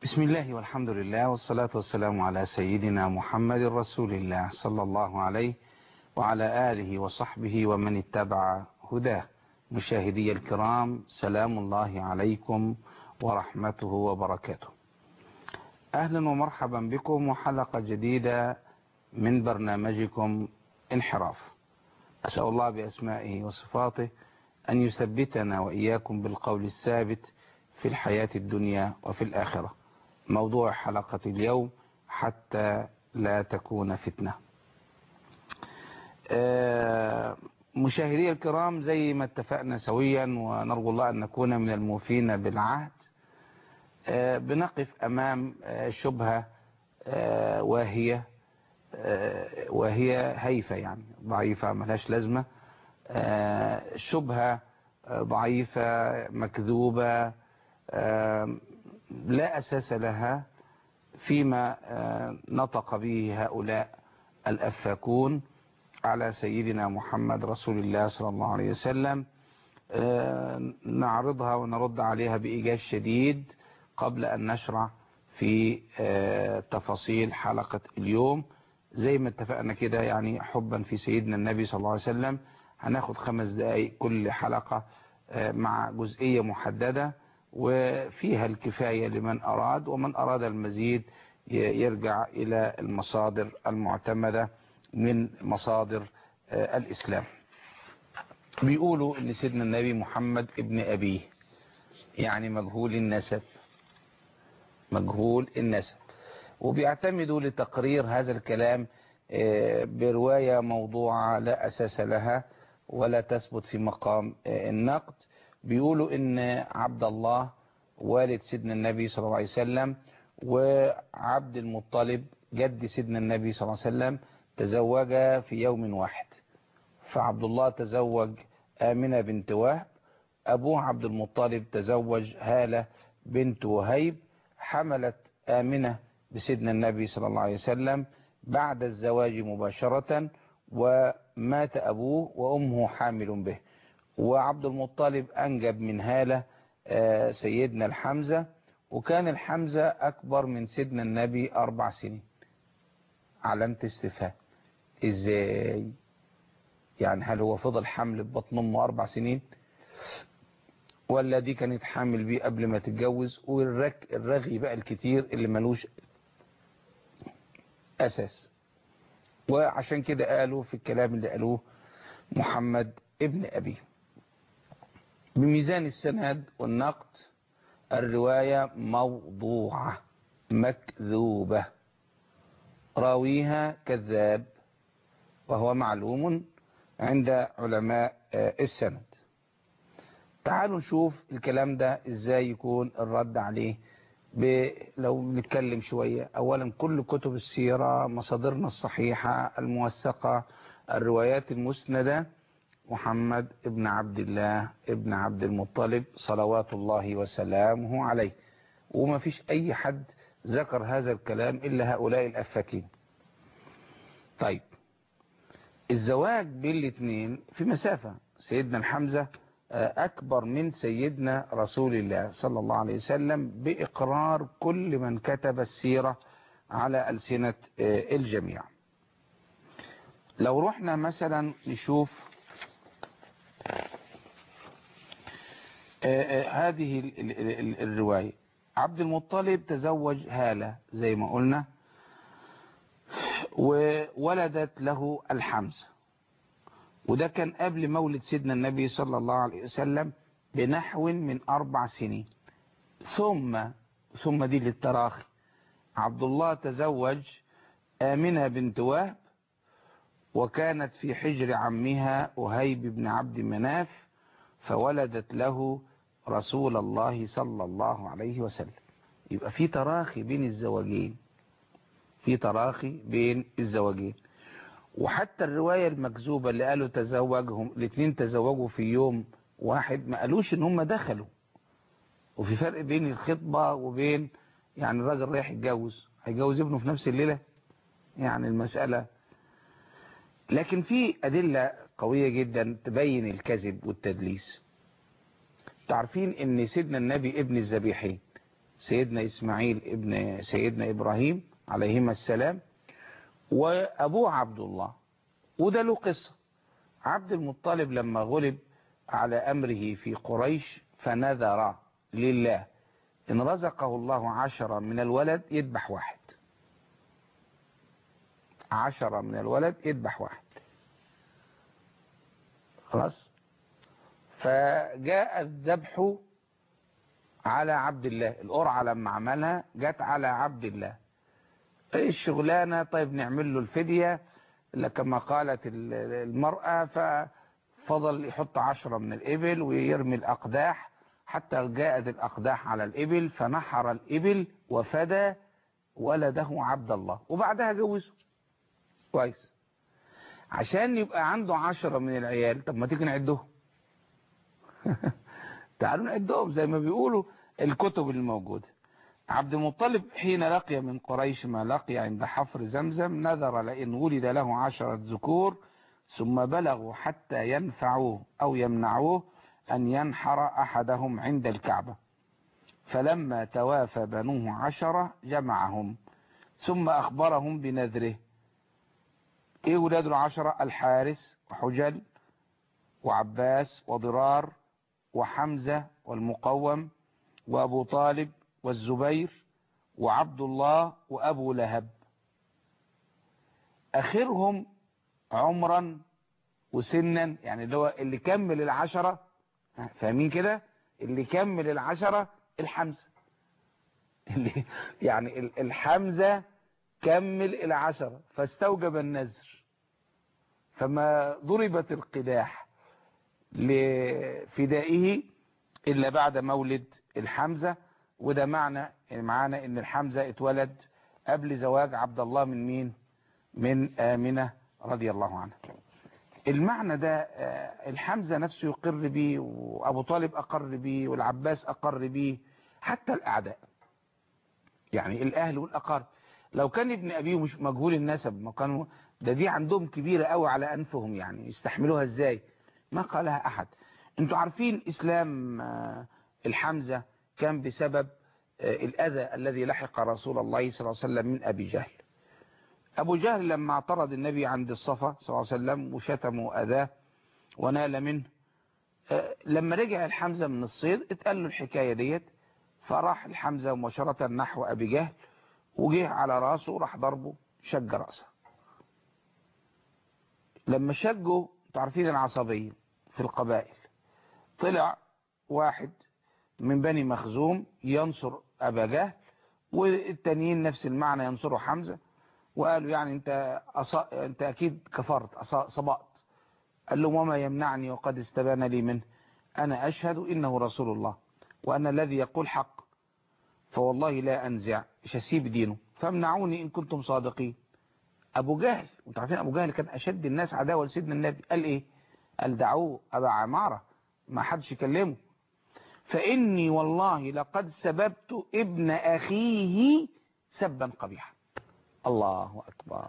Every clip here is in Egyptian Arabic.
بسم الله والحمد لله والصلاة والسلام على سيدنا محمد رسول الله صلى الله عليه وعلى آله وصحبه ومن اتبع هداه مشاهدي الكرام سلام الله عليكم ورحمته وبركاته أهلا ومرحبا بكم وحلقة جديدة من برنامجكم انحراف أسأل الله بأسمائه وصفاته أن يثبتنا وإياكم بالقول الثابت في الحياة الدنيا وفي الآخرة موضوع حلقة اليوم حتى لا تكون فتنة مشاهدي الكرام زي ما اتفقنا سويا ونرجو الله أن نكون من الموفين بالعهد بنقف أمام شبهة واهية وهي هيفة يعني ضعيفة ملهاش لازمة شبهة ضعيفة مكذوبة لا أساس لها فيما نطق به هؤلاء الأفاكون على سيدنا محمد رسول الله صلى الله عليه وسلم نعرضها ونرد عليها بإيجاز شديد قبل أن نشرع في تفاصيل حلقة اليوم زي ما اتفقنا كده يعني حبا في سيدنا النبي صلى الله عليه وسلم هناخد خمس دقايق كل حلقة مع جزئية محددة وفيها الكفاية لمن أراد ومن أراد المزيد يرجع إلى المصادر المعتمدة من مصادر الإسلام بيقولوا ان سيدنا النبي محمد ابن أبيه يعني مجهول النسب مجهول النسب وبيعتمدوا لتقرير هذا الكلام برواية موضوعة لا أساس لها ولا تثبت في مقام النقد بيقولوا ان عبد الله والد سيدنا النبي صلى الله عليه وسلم وعبد المطلب جد سيدنا النبي صلى الله عليه وسلم تزوجا في يوم واحد فعبد الله تزوج آمنة بنت وهب أبوه عبد المطلب تزوج هالة بنت وهيب حملت آمنة بسيدنا النبي صلى الله عليه وسلم بعد الزواج مباشرة ومات أبوه وأمه حامل به وعبد المطلب أنجب من هالة سيدنا الحمزة وكان الحمزة أكبر من سيدنا النبي أربع سنين علامة استفهام إزاي يعني هل هو فضل حمل ببطن أمه أربع سنين ولا دي كانت حامل بيه قبل ما تتجوز والرك الرغي بقى الكتير اللي ملوش أساس وعشان كده قالوا في الكلام اللي قالوه محمد ابن أبيه بميزان السند والنقد الرواية موضوعة مكذوبة راويها كذاب وهو معلوم عند علماء السند تعالوا نشوف الكلام ده ازاي يكون الرد عليه لو نتكلم شوية اولا كل كتب السيرة مصادرنا الصحيحة الموثقة الروايات المسندة محمد ابن عبد الله ابن عبد المطلب صلوات الله وسلامه عليه وما فيش اي حد ذكر هذا الكلام الا هؤلاء الافاكين طيب الزواج بين الاثنين في مسافة سيدنا الحمزة اكبر من سيدنا رسول الله صلى الله عليه وسلم باقرار كل من كتب السيرة على ألسنة الجميع لو رحنا مثلا نشوف هذه الرواية عبد المطلب تزوج هالة زي ما قلنا وولدت له الحمزة وده كان قبل مولد سيدنا النبي صلى الله عليه وسلم بنحو من أربع سنين ثم ثم دي للتراخي عبد الله تزوج آمنة بنت وهب وكانت في حجر عمها أهيب بن عبد مناف فولدت له رسول الله صلى الله عليه وسلم يبقى في تراخي بين الزواجين في تراخي بين الزواجين وحتى الرواية المكذوبة اللي قالوا تزوجهم الاثنين تزوجوا في يوم واحد ما قالوش ان هم دخلوا وفي فرق بين الخطبة وبين يعني الراجل رايح يتجوز هيجوز ابنه في نفس الليلة يعني المسألة لكن في أدلة قوية جدا تبين الكذب والتدليس تعرفين ان سيدنا النبي ابن الذبيحين سيدنا إسماعيل ابن سيدنا إبراهيم عليهما السلام وأبوه عبد الله وده له قصة عبد المطلب لما غلب على أمره في قريش فنذر لله إن رزقه الله عشرة من الولد يذبح واحد عشرة من الولد يذبح واحد خلاص فجاء الذبح على عبد الله القرعة لما عملها جت على عبد الله الشغلانة طيب نعمل له الفدية كما قالت المرأة ففضل يحط عشرة من الإبل ويرمي الأقداح حتى جاءت الأقداح على الإبل فنحر الإبل وفدى ولده عبد الله وبعدها جوزه كويس عشان يبقى عنده عشرة من العيال طب ما تيجي نعدهم تعالوا نعدهم زي ما بيقولوا الكتب الموجودة عبد المطلب حين لقي من قريش ما لقي عند حفر زمزم نذر لئن ولد له عشرة ذكور ثم بلغوا حتى ينفعوه أو يمنعوه أن ينحر أحدهم عند الكعبة فلما توافى بنوه عشرة جمعهم ثم أخبرهم بنذره إيه ولاد العشرة الحارس وحجل وعباس وضرار وحمزة والمقوم وأبو طالب والزبير وعبد الله وأبو لهب آخرهم عمرا وسنا يعني اللي هو اللي كمل العشرة فاهمين كده اللي كمل العشرة الحمزة اللي يعني الحمزة كمل العشرة فاستوجب النذر فما ضربت القداح لفدائه إلا بعد مولد الحمزة وده معنى معنى ان الحمزة اتولد قبل زواج عبد الله من مين من آمنة رضي الله عنها المعنى ده الحمزة نفسه يقر به وأبو طالب أقر به والعباس أقر به حتى الأعداء يعني الأهل والأقارب لو كان ابن أبيه مش مجهول النسب ما كانوا ده دي عندهم كبيرة قوي على أنفهم يعني يستحملوها إزاي ما قالها أحد انتوا عارفين إسلام الحمزة كان بسبب الأذى الذي لحق رسول الله صلى الله عليه وسلم من أبي جهل أبو جهل لما اعترض النبي عند الصفا صلى الله عليه وسلم وشتمه أذاه ونال منه لما رجع الحمزة من الصيد اتقال له الحكاية ديت فراح الحمزة مباشرة نحو أبي جهل وجه على راسه وراح ضربه شج راسه لما شجوا تعرفين العصبية في القبائل طلع واحد من بني مخزوم ينصر أبا جهل والتانيين نفس المعنى ينصروا حمزة وقالوا يعني انت, أص... انت أكيد كفرت أص... صبأت قال له وما يمنعني وقد استبان لي منه أنا أشهد إنه رسول الله وأن الذي يقول حق فوالله لا أنزع مش هسيب دينه فامنعوني إن كنتم صادقين أبو جهل وانتم عارفين أبو جهل كان أشد الناس عداوة لسيدنا النبي قال إيه قال دعوه أبا عمارة ما حدش يكلمه فإني والله لقد سببت ابن أخيه سبا قبيحا الله أكبر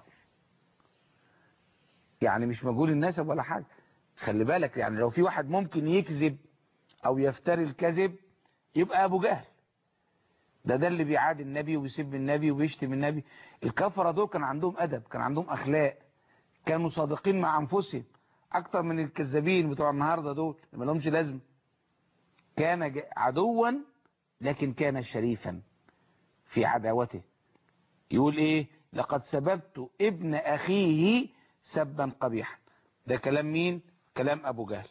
يعني مش مجهول النسب ولا حاجة خلي بالك يعني لو في واحد ممكن يكذب أو يفتري الكذب يبقى أبو جهل ده ده اللي بيعادي النبي وبيسب النبي وبيشتم النبي الكفرة دول كان عندهم أدب كان عندهم أخلاق كانوا صادقين مع أنفسهم أكتر من الكذابين بتوع النهاردة دول ما لهمش لازمه كان عدوا لكن كان شريفا في عداوته يقول ايه لقد سببت ابن اخيه سبا قبيحا ده كلام مين كلام ابو جهل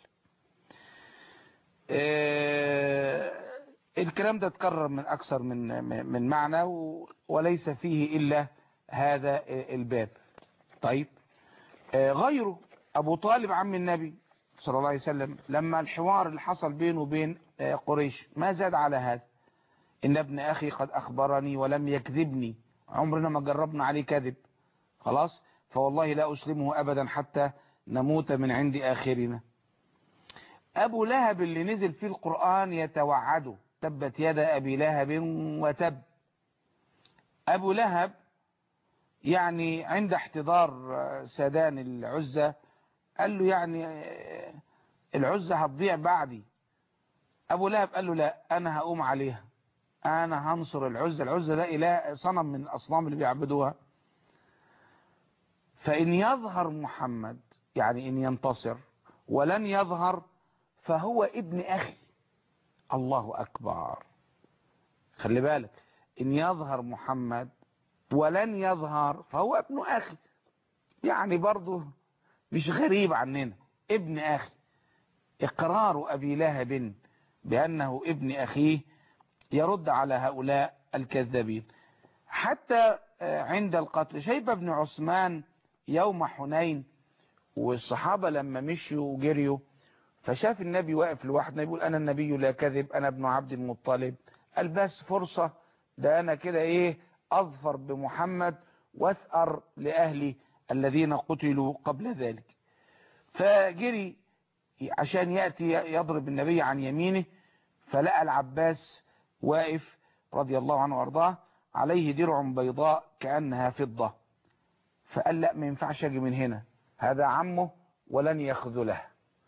آه الكلام ده اتكرر من اكثر من من معنى وليس فيه الا هذا الباب طيب آه غيره ابو طالب عم النبي صلى الله عليه وسلم لما الحوار اللي حصل بينه وبين قريش ما زاد على هذا إن ابن أخي قد أخبرني ولم يكذبني عمرنا ما جربنا عليه كذب خلاص فوالله لا أسلمه أبدا حتى نموت من عند آخرنا أبو لهب اللي نزل فيه القرآن يتوعده تبت يد أبي لهب وتب أبو لهب يعني عند احتضار سادان العزة قال له يعني العزة هتضيع بعدي أبو لهب قال له لا أنا هقوم عليها انا هنصر العزة العزة ده اله صنم من الاصنام اللي بيعبدوها فان يظهر محمد يعني ان ينتصر ولن يظهر فهو ابن اخي الله اكبر خلي بالك ان يظهر محمد ولن يظهر فهو ابن اخي يعني برضه مش غريب عننا ابن اخي اقرار ابي لهب بانه ابن اخيه يرد على هؤلاء الكذابين حتى عند القتل شيبة بن عثمان يوم حنين والصحابة لما مشوا وجريوا فشاف النبي واقف لوحده يقول انا النبي لا كذب انا ابن عبد المطلب قال بس فرصة ده انا كده ايه اظفر بمحمد واثأر لاهلي الذين قتلوا قبل ذلك فجري عشان يأتي يضرب النبي عن يمينه فلقى العباس واقف رضي الله عنه وارضاه عليه درع بيضاء كأنها فضة فقال لا ما ينفعش اجي من هنا هذا عمه ولن يخذله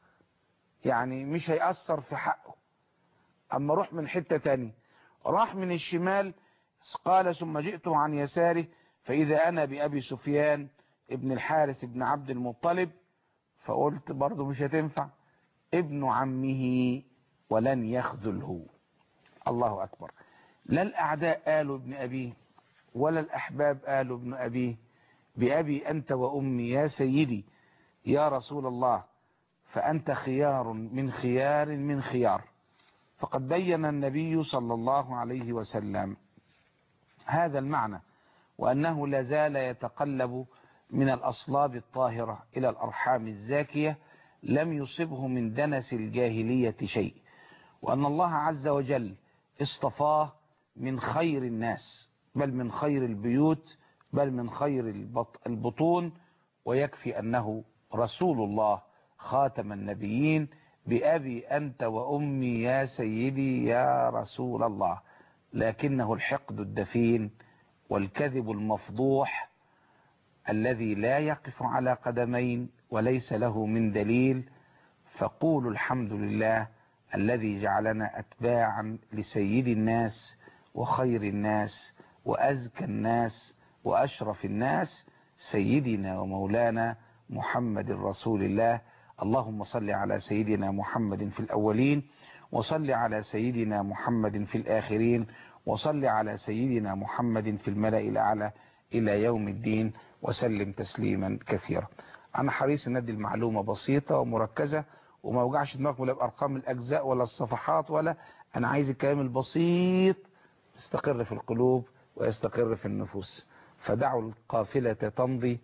يعني مش هيأثر في حقه اما روح من حتة تاني راح من الشمال قال ثم جئت عن يساره فإذا أنا بأبي سفيان ابن الحارث ابن عبد المطلب فقلت برضه مش هتنفع ابن عمه ولن يخذله الله أكبر لا الأعداء قالوا ابن أبيه ولا الأحباب قالوا ابن أبيه بأبي أنت وأمي يا سيدي يا رسول الله فأنت خيار من خيار من خيار فقد بين النبي صلى الله عليه وسلم هذا المعنى وأنه لازال يتقلب من الأصلاب الطاهرة إلى الأرحام الزاكية لم يصبه من دنس الجاهلية شيء وأن الله عز وجل اصطفاه من خير الناس بل من خير البيوت بل من خير البطون ويكفي أنه رسول الله خاتم النبيين بأبي أنت وأمي يا سيدي يا رسول الله لكنه الحقد الدفين والكذب المفضوح الذي لا يقف على قدمين وليس له من دليل فقولوا الحمد لله الذي جعلنا أتباعا لسيد الناس وخير الناس وأزكى الناس وأشرف الناس سيدنا ومولانا محمد رسول الله اللهم صل على سيدنا محمد في الأولين وصل على سيدنا محمد في الآخرين وصل على سيدنا محمد في الملأ الأعلى إلى يوم الدين وسلم تسليما كثيرا أنا حريص أن أدي المعلومة بسيطة ومركزة وما وجعش دماغكم لا بأرقام الأجزاء ولا الصفحات ولا أنا عايز الكلام البسيط يستقر في القلوب ويستقر في النفوس فدعوا القافلة تمضي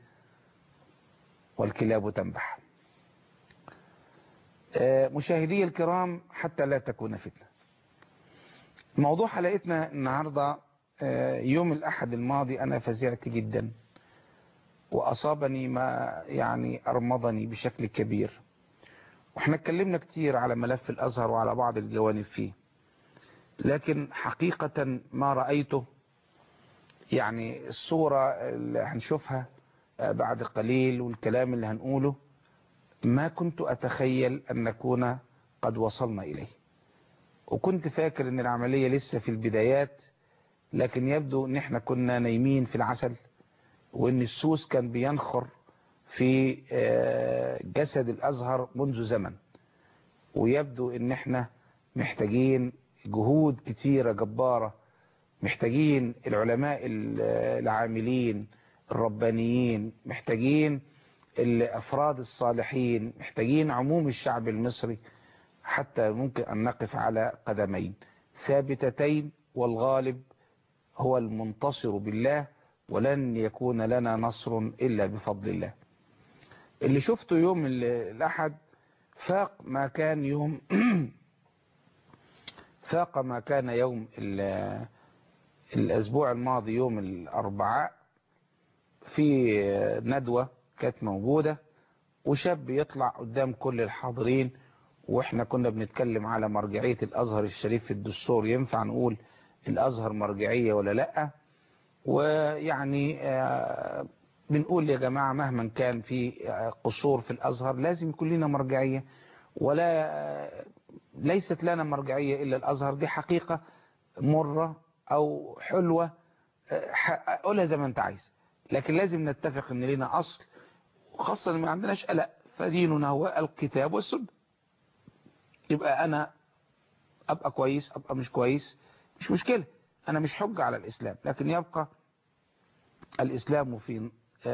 والكلاب تنبح مشاهدي الكرام حتى لا تكون فتنة موضوع حلقتنا النهاردة يوم الأحد الماضي أنا فزعت جدا وأصابني ما يعني أرمضني بشكل كبير واحنا اتكلمنا كتير على ملف الأزهر وعلى بعض الجوانب فيه لكن حقيقة ما رأيته يعني الصورة اللي هنشوفها بعد قليل والكلام اللي هنقوله ما كنت أتخيل أن نكون قد وصلنا إليه وكنت فاكر أن العملية لسه في البدايات لكن يبدو أن احنا كنا نايمين في العسل وأن السوس كان بينخر في جسد الأزهر منذ زمن ويبدو أن احنا محتاجين جهود كتيرة جبارة محتاجين العلماء العاملين الربانيين محتاجين الأفراد الصالحين محتاجين عموم الشعب المصري حتى ممكن أن نقف على قدمين ثابتتين والغالب هو المنتصر بالله ولن يكون لنا نصر إلا بفضل الله اللي شفته يوم الأحد فاق ما كان يوم فاق ما كان يوم الأسبوع الماضي يوم الأربعاء في ندوة كانت موجودة وشاب يطلع قدام كل الحاضرين واحنا كنا بنتكلم على مرجعية الأزهر الشريف في الدستور ينفع نقول الأزهر مرجعية ولا لأ ويعني بنقول يا جماعة مهما كان في قصور في الأزهر لازم يكون لنا مرجعية ولا ليست لنا مرجعية إلا الأزهر دي حقيقة مرة او حلوة قولها زي ما انت عايز لكن لازم نتفق ان لنا اصل خاصة ما عندناش قلق فديننا هو الكتاب والسنة يبقى انا ابقى كويس ابقى مش كويس مش مشكلة انا مش حجة على الاسلام لكن يبقى الاسلام في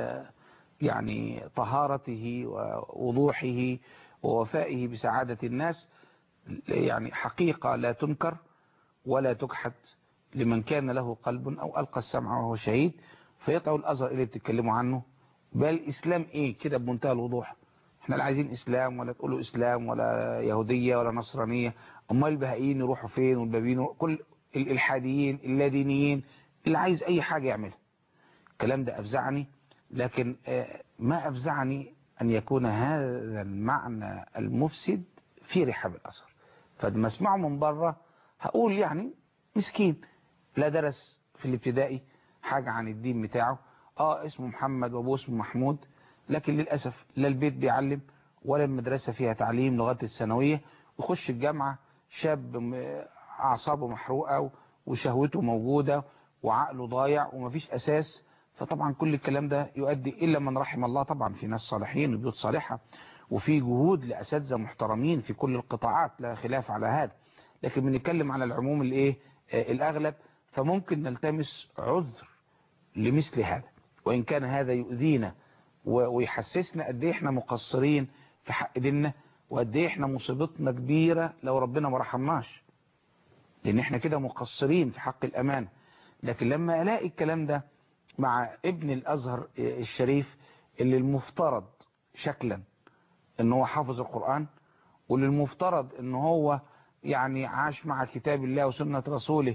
يعني طهارته ووضوحه ووفائه بسعادة الناس يعني حقيقة لا تنكر ولا تجحد لمن كان له قلب أو ألقى السمع وهو شهيد فيطعوا الأزهر اللي بتتكلموا عنه بل إسلام إيه كده بمنتهى الوضوح احنا لا عايزين إسلام ولا تقولوا إسلام ولا يهودية ولا نصرانية أمال البهائيين يروحوا فين والبابين كل الإلحاديين اللادينيين اللي عايز أي حاجة يعملها الكلام ده أفزعني لكن ما أفزعني أن يكون هذا المعنى المفسد في رحاب الأزهر فلما اسمعه من بره هقول يعني مسكين لا درس في الابتدائي حاجة عن الدين بتاعه اه اسمه محمد وابوه اسمه محمود لكن للأسف لا البيت بيعلم ولا المدرسة فيها تعليم لغاية الثانوية ويخش الجامعة شاب أعصابه محروقة وشهوته موجودة وعقله ضايع ومفيش أساس فطبعا كل الكلام ده يؤدي إلا من رحم الله طبعا في ناس صالحين وبيوت صالحة وفي جهود لأساتذة محترمين في كل القطاعات لا خلاف على هذا لكن بنتكلم على العموم الايه الأغلب فممكن نلتمس عذر لمثل هذا وإن كان هذا يؤذينا ويحسسنا قد ايه احنا مقصرين في حق ديننا وقد ايه احنا مصيبتنا كبيرة لو ربنا ما رحمناش لان احنا كده مقصرين في حق الأمان لكن لما الاقي الكلام ده مع ابن الأزهر الشريف اللي المفترض شكلا ان هو حافظ القرآن واللي المفترض ان هو يعني عاش مع كتاب الله وسنة رسوله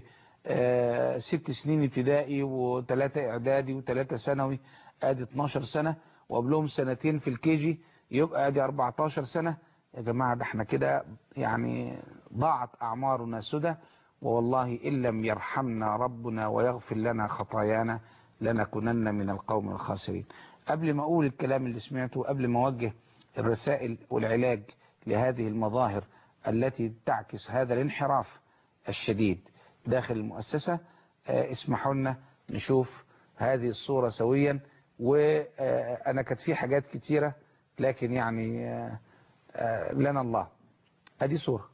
آه ست سنين ابتدائي وثلاثة اعدادي وثلاثة ثانوي ادي 12 سنة وقبلهم سنتين في الكيجي يبقى ادي 14 سنة يا جماعة ده احنا كده يعني ضاعت اعمارنا سدى ووالله ان لم يرحمنا ربنا ويغفر لنا خطايانا لنكونن من القوم الخاسرين قبل ما اقول الكلام اللي سمعته قبل ما اوجه الرسائل والعلاج لهذه المظاهر التي تعكس هذا الانحراف الشديد داخل المؤسسة اسمحوا لنا نشوف هذه الصورة سويا وأنا كانت في حاجات كتيرة لكن يعني لنا الله ادي صورة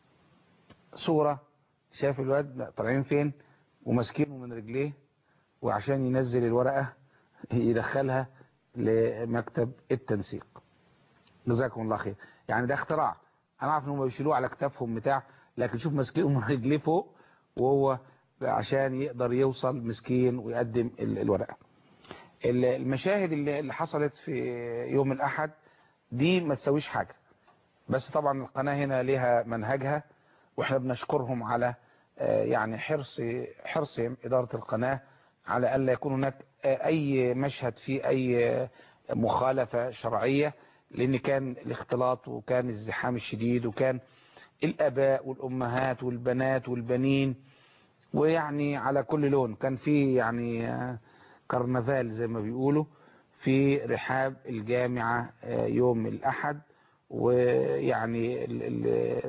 صورة شايف الواد طالعين فين وماسكينه من رجليه وعشان ينزل الورقة يدخلها لمكتب التنسيق جزاكم الله خير يعني ده اختراع انا عارف انهم بيشيلوه على كتافهم بتاع لكن شوف ماسكينه من رجليه فوق وهو عشان يقدر يوصل مسكين ويقدم الورقة المشاهد اللي حصلت في يوم الأحد دي ما تسويش حاجة بس طبعا القناة هنا لها منهجها واحنا بنشكرهم على يعني حرص حرصهم إدارة القناة على ألا يكون هناك أي مشهد فيه أي مخالفة شرعية لأن كان الاختلاط وكان الزحام الشديد وكان الآباء والأمهات والبنات والبنين ويعني على كل لون كان في يعني كرنفال زي ما بيقولوا في رحاب الجامعة يوم الأحد ويعني ال ال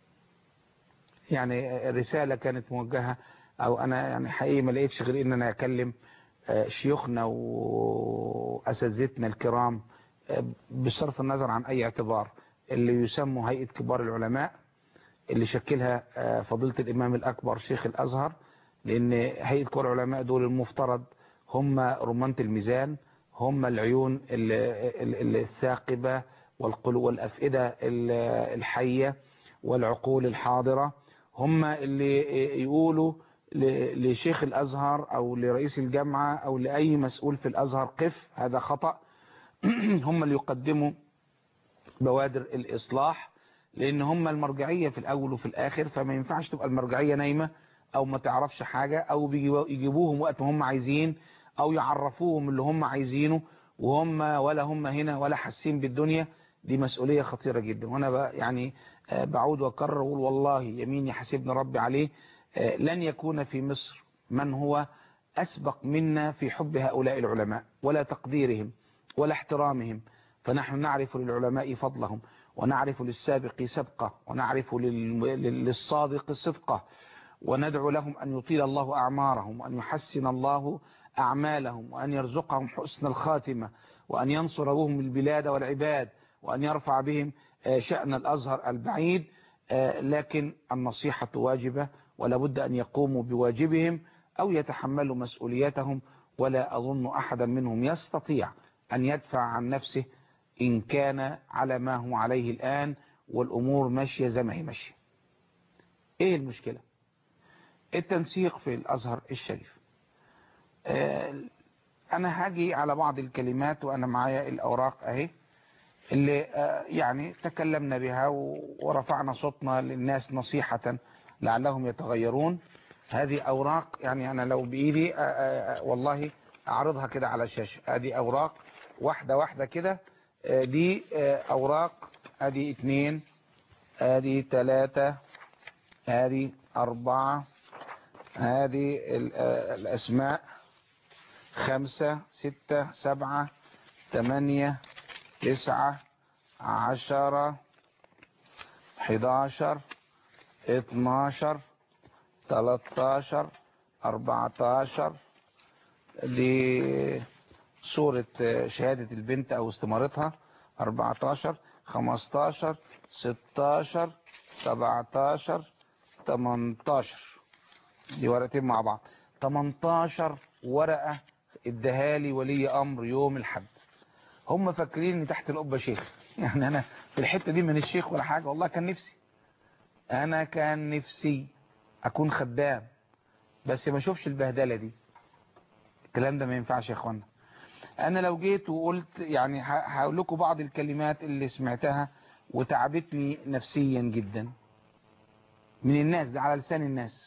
يعني الرسالة كانت موجهة أو أنا يعني حقيقي ما لقيتش غير إن أنا أكلم شيوخنا وأساتذتنا الكرام بصرف النظر عن أي اعتبار اللي يسموا هيئة كبار العلماء اللي شكلها فضيلة الإمام الأكبر شيخ الأزهر لأن هيئة كبار العلماء دول المفترض هم رمانة الميزان هم العيون الثاقبة والقلوب والأفئدة الحية والعقول الحاضرة هم اللي يقولوا لشيخ الأزهر أو لرئيس الجامعة أو لأي مسؤول في الأزهر قف هذا خطأ هم اللي يقدموا بوادر الإصلاح لأن هم المرجعية في الأول وفي الآخر فما ينفعش تبقى المرجعية نايمة أو ما تعرفش حاجة أو يجيبوهم وقت ما هم عايزين أو يعرفوهم اللي هم عايزينه وهم ولا هم هنا ولا حاسين بالدنيا دي مسؤولية خطيرة جدا وأنا بقى يعني بعود وأكرر وأقول والله يمين يحاسبني ربي عليه لن يكون في مصر من هو أسبق منا في حب هؤلاء العلماء ولا تقديرهم ولا احترامهم فنحن نعرف للعلماء فضلهم ونعرف للسابق سبقه ونعرف للصادق صدقه وندعو لهم أن يطيل الله أعمارهم وأن يحسن الله أعمالهم وأن يرزقهم حسن الخاتمة وأن ينصر بهم البلاد والعباد وأن يرفع بهم شأن الأزهر البعيد لكن النصيحة واجبة ولا بد أن يقوموا بواجبهم أو يتحملوا مسؤوليتهم ولا أظن أحدا منهم يستطيع أن يدفع عن نفسه إن كان على ما هو عليه الآن والأمور ماشية زي ما هي ماشية إيه المشكلة التنسيق في الأزهر الشريف أنا هاجي على بعض الكلمات وأنا معايا الأوراق أهي اللي يعني تكلمنا بها ورفعنا صوتنا للناس نصيحة لعلهم يتغيرون هذه أوراق يعني أنا لو بإيدي والله أعرضها كده على الشاشة هذه أوراق واحدة واحدة كده دي أوراق ادي اتنين ادي تلاتة ادي اربعة هذه الاسماء خمسة ستة سبعة تمانية تسعة عشرة حداشر اتناشر تلاتاشر اربعتاشر دي صورة شهادة البنت او استمارتها اربعتاشر خمستاشر ستاشر سبعتاشر تمنتاشر دي ورقتين مع بعض تمنتاشر ورقة ادهالي ولي امر يوم الحد هم فاكرين ان تحت القبة شيخ يعني انا في الحتة دي من الشيخ ولا حاجة والله كان نفسي انا كان نفسي اكون خدام بس ما اشوفش البهدلة دي الكلام ده ما ينفعش يا اخوانا انا لو جيت وقلت يعني هقول لكم بعض الكلمات اللي سمعتها وتعبتني نفسيا جدا من الناس ده على لسان الناس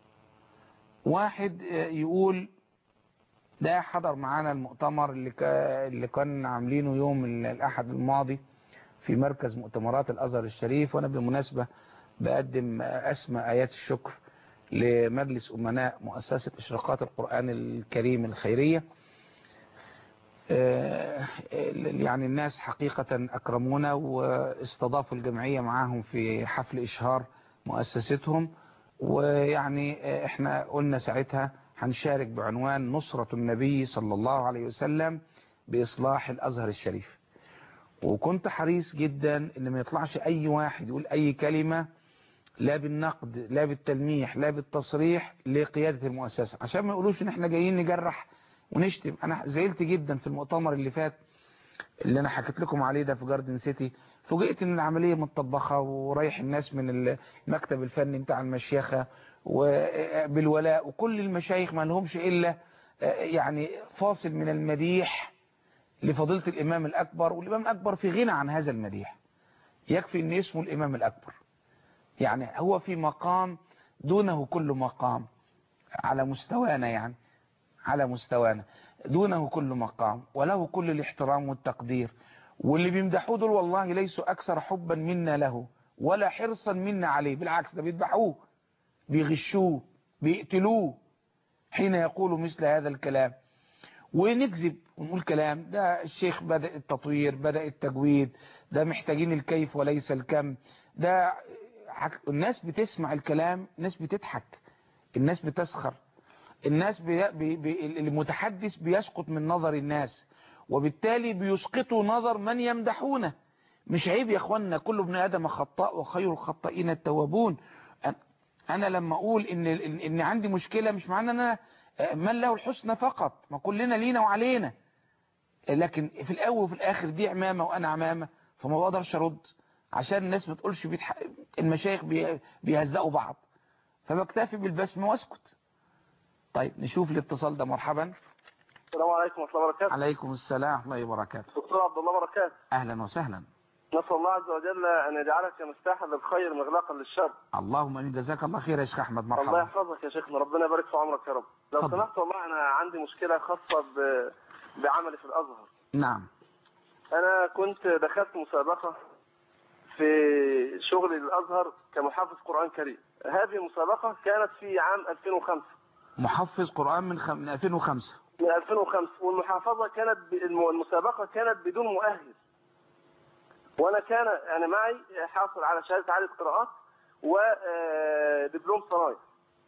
واحد يقول ده حضر معانا المؤتمر اللي اللي كان عاملينه يوم الاحد الماضي في مركز مؤتمرات الازهر الشريف وانا بالمناسبة بقدم اسمى ايات الشكر لمجلس امناء مؤسسة اشراقات القرآن الكريم الخيرية يعني الناس حقيقة أكرمونا واستضافوا الجمعية معاهم في حفل إشهار مؤسستهم ويعني احنا قلنا ساعتها هنشارك بعنوان نصرة النبي صلى الله عليه وسلم بإصلاح الأزهر الشريف وكنت حريص جدا ان ما يطلعش أي واحد يقول أي كلمة لا بالنقد لا بالتلميح لا بالتصريح لقيادة المؤسسة عشان ما يقولوش ان احنا جايين نجرح ونشتم انا زعلت جدا في المؤتمر اللي فات اللي انا حكيت لكم عليه ده في جاردن سيتي فوجئت ان العملية متطبخة ورايح الناس من المكتب الفني بتاع المشيخة وبالولاء وكل المشايخ ما لهمش الا يعني فاصل من المديح لفضيلة الامام الاكبر والامام الاكبر في غنى عن هذا المديح يكفي ان اسمه الامام الاكبر يعني هو في مقام دونه كل مقام على مستوانا يعني على مستوانا دونه كل مقام وله كل الاحترام والتقدير واللي بيمدحوه دول والله ليسوا أكثر حبا منا له ولا حرصا منا عليه بالعكس ده بيذبحوه بيغشوه بيقتلوه حين يقولوا مثل هذا الكلام ونكذب ونقول كلام ده الشيخ بدأ التطوير بدأ التجويد ده محتاجين الكيف وليس الكم ده الناس بتسمع الكلام الناس بتضحك الناس بتسخر الناس بي بي بي المتحدث بيسقط من نظر الناس وبالتالي بيسقطوا نظر من يمدحونه مش عيب يا اخوانا كل ابن ادم خطاء وخير الخطائين التوابون انا لما اقول ان ان عندي مشكلة مش معنى ان انا من له الحسنى فقط ما كلنا لينا وعلينا لكن في الاول وفي الاخر دي عمامة وانا عمامة فما بقدرش ارد عشان الناس ما تقولش بيتح... المشايخ بي... بيهزقوا بعض فبكتفي بالبسمة واسكت طيب نشوف الاتصال ده مرحبا السلام عليكم ورحمة الله وبركاته عليكم السلام ورحمة الله وبركاته دكتور عبد الله بركات أهلا وسهلا نسأل الله عز وجل أن يجعلك مفتاحا للخير مغلاقا للشر اللهم امين جزاك الله خير يا شيخ أحمد الله مرحبا يحفظك يا شيخنا ربنا يبارك في عمرك يا رب لو اتفضل. سمحت والله أنا عندي مشكلة خاصة ب... بعملي في الأزهر نعم أنا كنت دخلت مسابقة في شغلي للأزهر كمحافظ قرآن كريم هذه المسابقة كانت في عام 2005 محفظ قرآن من, خم... من 2005 من 2005 والمحافظة كانت ب... الم- المسابقة كانت بدون مؤهل وانا كان انا معي حاصل على شهادة عالية قراءات ودبلوم صنايع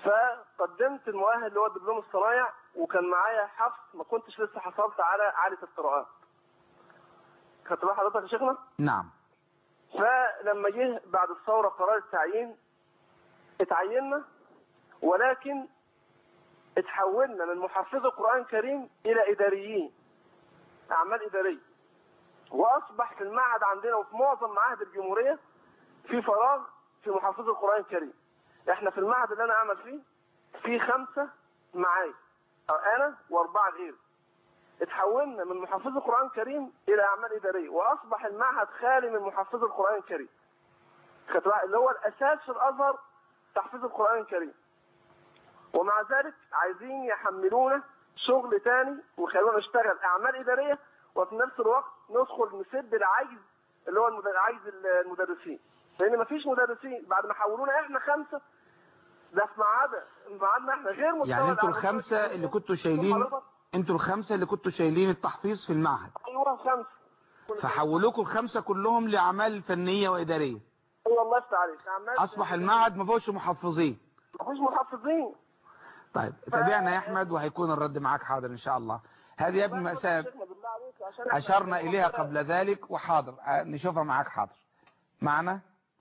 فقدمت المؤهل اللي هو الدبلوم الصنايع وكان معايا حفظ ما كنتش لسه حصلت على عالية القراءات خدت بال حضرتك يا شيخنا نعم فلما جه بعد الثورة قرار التعيين اتعيننا ولكن اتحولنا من محفظي القرآن الكريم إلى إداريين أعمال إدارية وأصبح في المعهد عندنا وفي معظم معاهد الجمهورية في فراغ في محفظي القرآن الكريم احنا في المعهد اللي أنا أعمل فيه في خمسة معايا أو أنا وأربعة غيري اتحولنا من محفظي القرآن الكريم إلى أعمال إدارية وأصبح المعهد خالي من محفظي القرآن الكريم خدت بالك؟ اللي هو الأساس في الأزهر تحفيظ القرآن الكريم ومع ذلك عايزين يحملونا شغل تاني ويخلونا نشتغل أعمال إدارية وفي نفس الوقت ندخل نسد العجز اللي هو المد- عجز المدرسين لأن مفيش مدرسين بعد ما حولونا إحنا خمسة ده في ميعاد ميعادنا إحنا غير مستوى يعني انتوا الأعمال الخمسة الإدارية. اللي كنتوا شايلين حضرتك؟ انتوا الخمسة اللي كنتوا شايلين التحفيظ في المعهد أيوه خمسة فحولوكوا الخمسة كلهم لأعمال فنية وإدارية أيوه الله يفتح عليك أعمال أصبح المعهد ما فيهوش محفظين مفيش محفظين طيب تابعنا يا أحمد وهيكون الرد معاك حاضر إن شاء الله هذه يا ابن مأساة شيخنا بالله عليك عشان إحنا- أشرنا إليها قبل ذلك وحاضر آه، نشوفها معاك حاضر معنا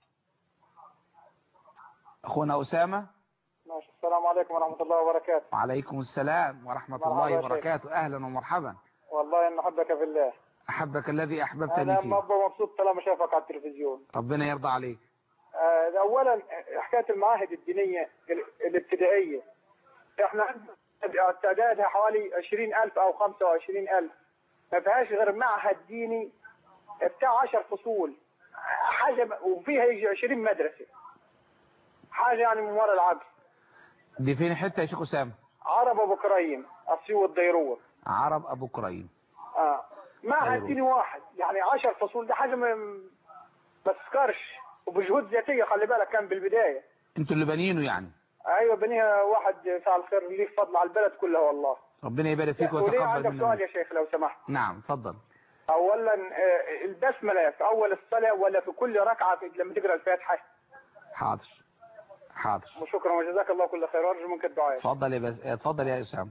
أخونا أسامة ماشي السلام عليكم ورحمة الله وبركاته وعليكم السلام ورحمة مرحبا الله يا شيخ. وبركاته أهلا ومرحبا والله إن أحبك في الله أحبك الذي أحببتني أنا فيه مرة مبسوط طالما شافك على التلفزيون ربنا يرضى عليك آه، أولا حكاية المعاهد الدينية ال- الابتدائية إحنا عندنا تعدادها حوالي 20000 أو 25000 ما فيهاش غير معهد ديني بتاع 10 فصول حاجة ب- وفيها يجي 20 مدرسة حاجة يعني من ورا العقل دي فين حتة يا شيخ أسامة عرب أبو كريم أسيوط ديروة عرب أبو كريم اه معهد أيوة. ديني واحد يعني 10 فصول ده حاجه ما ما تذكرش وبجهود ذاتيه خلي بالك كان بالبدايه انتوا اللي بانيينه يعني ايوه بنيها واحد فعل خير ليه فضل على البلد كلها والله ربنا يبارك فيك وليه ويتقبل عندك منا سؤال يا شيخ لو سمحت نعم اتفضل اولا آه، البسمله في اول الصلاه ولا في كل ركعه في لما تقرا الفاتحه حاضر حاضر وشكرا وجزاك الله كل خير وارجو منك الدعاء اتفضل يا بس اتفضل يا أسامة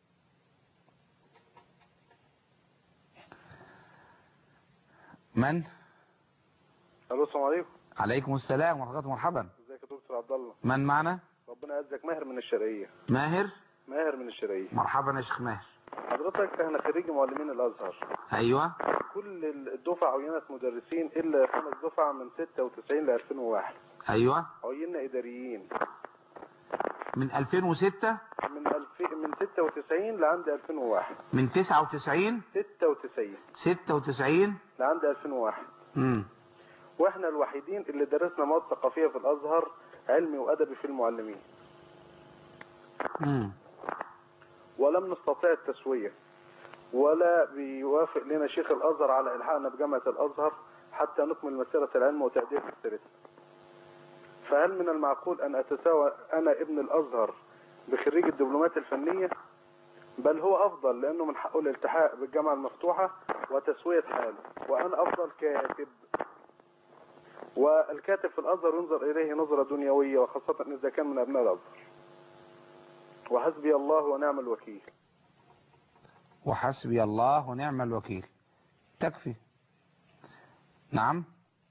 من الو السلام عليكم عليكم السلام ورحمة الله مرحبا ازيك يا دكتور عبد الله من معنا ربنا يعزك ماهر من الشرقيه ماهر ماهر من الشرقيه مرحبا يا شيخ ماهر حضرتك احنا خريج معلمين الازهر ايوه كل الدفعه عينت مدرسين الا خمس دفع من 96 ل 2001 ايوه عيننا اداريين من 2006 من 2000 من 96 لعند 2001 من 99 96 96 لعند 2001 امم واحنا الوحيدين اللي درسنا مواد ثقافيه في الازهر علمي وادبي في المعلمين امم ولم نستطيع التسوية ولا بيوافق لنا شيخ الأزهر على إلحاقنا بجامعة الأزهر حتى نكمل مسيرة العلم وتأدية مسيرتنا فهل من المعقول أن أتساوى أنا ابن الأزهر بخريج الدبلومات الفنية بل هو أفضل لأنه من حقه الالتحاق بالجامعة المفتوحة وتسوية حاله وأنا أفضل كاتب والكاتب في الأزهر ينظر إليه نظرة دنيوية وخاصة إذا كان من أبناء الأزهر وحسبي الله ونعم الوكيل وحسبي الله ونعم الوكيل تكفي نعم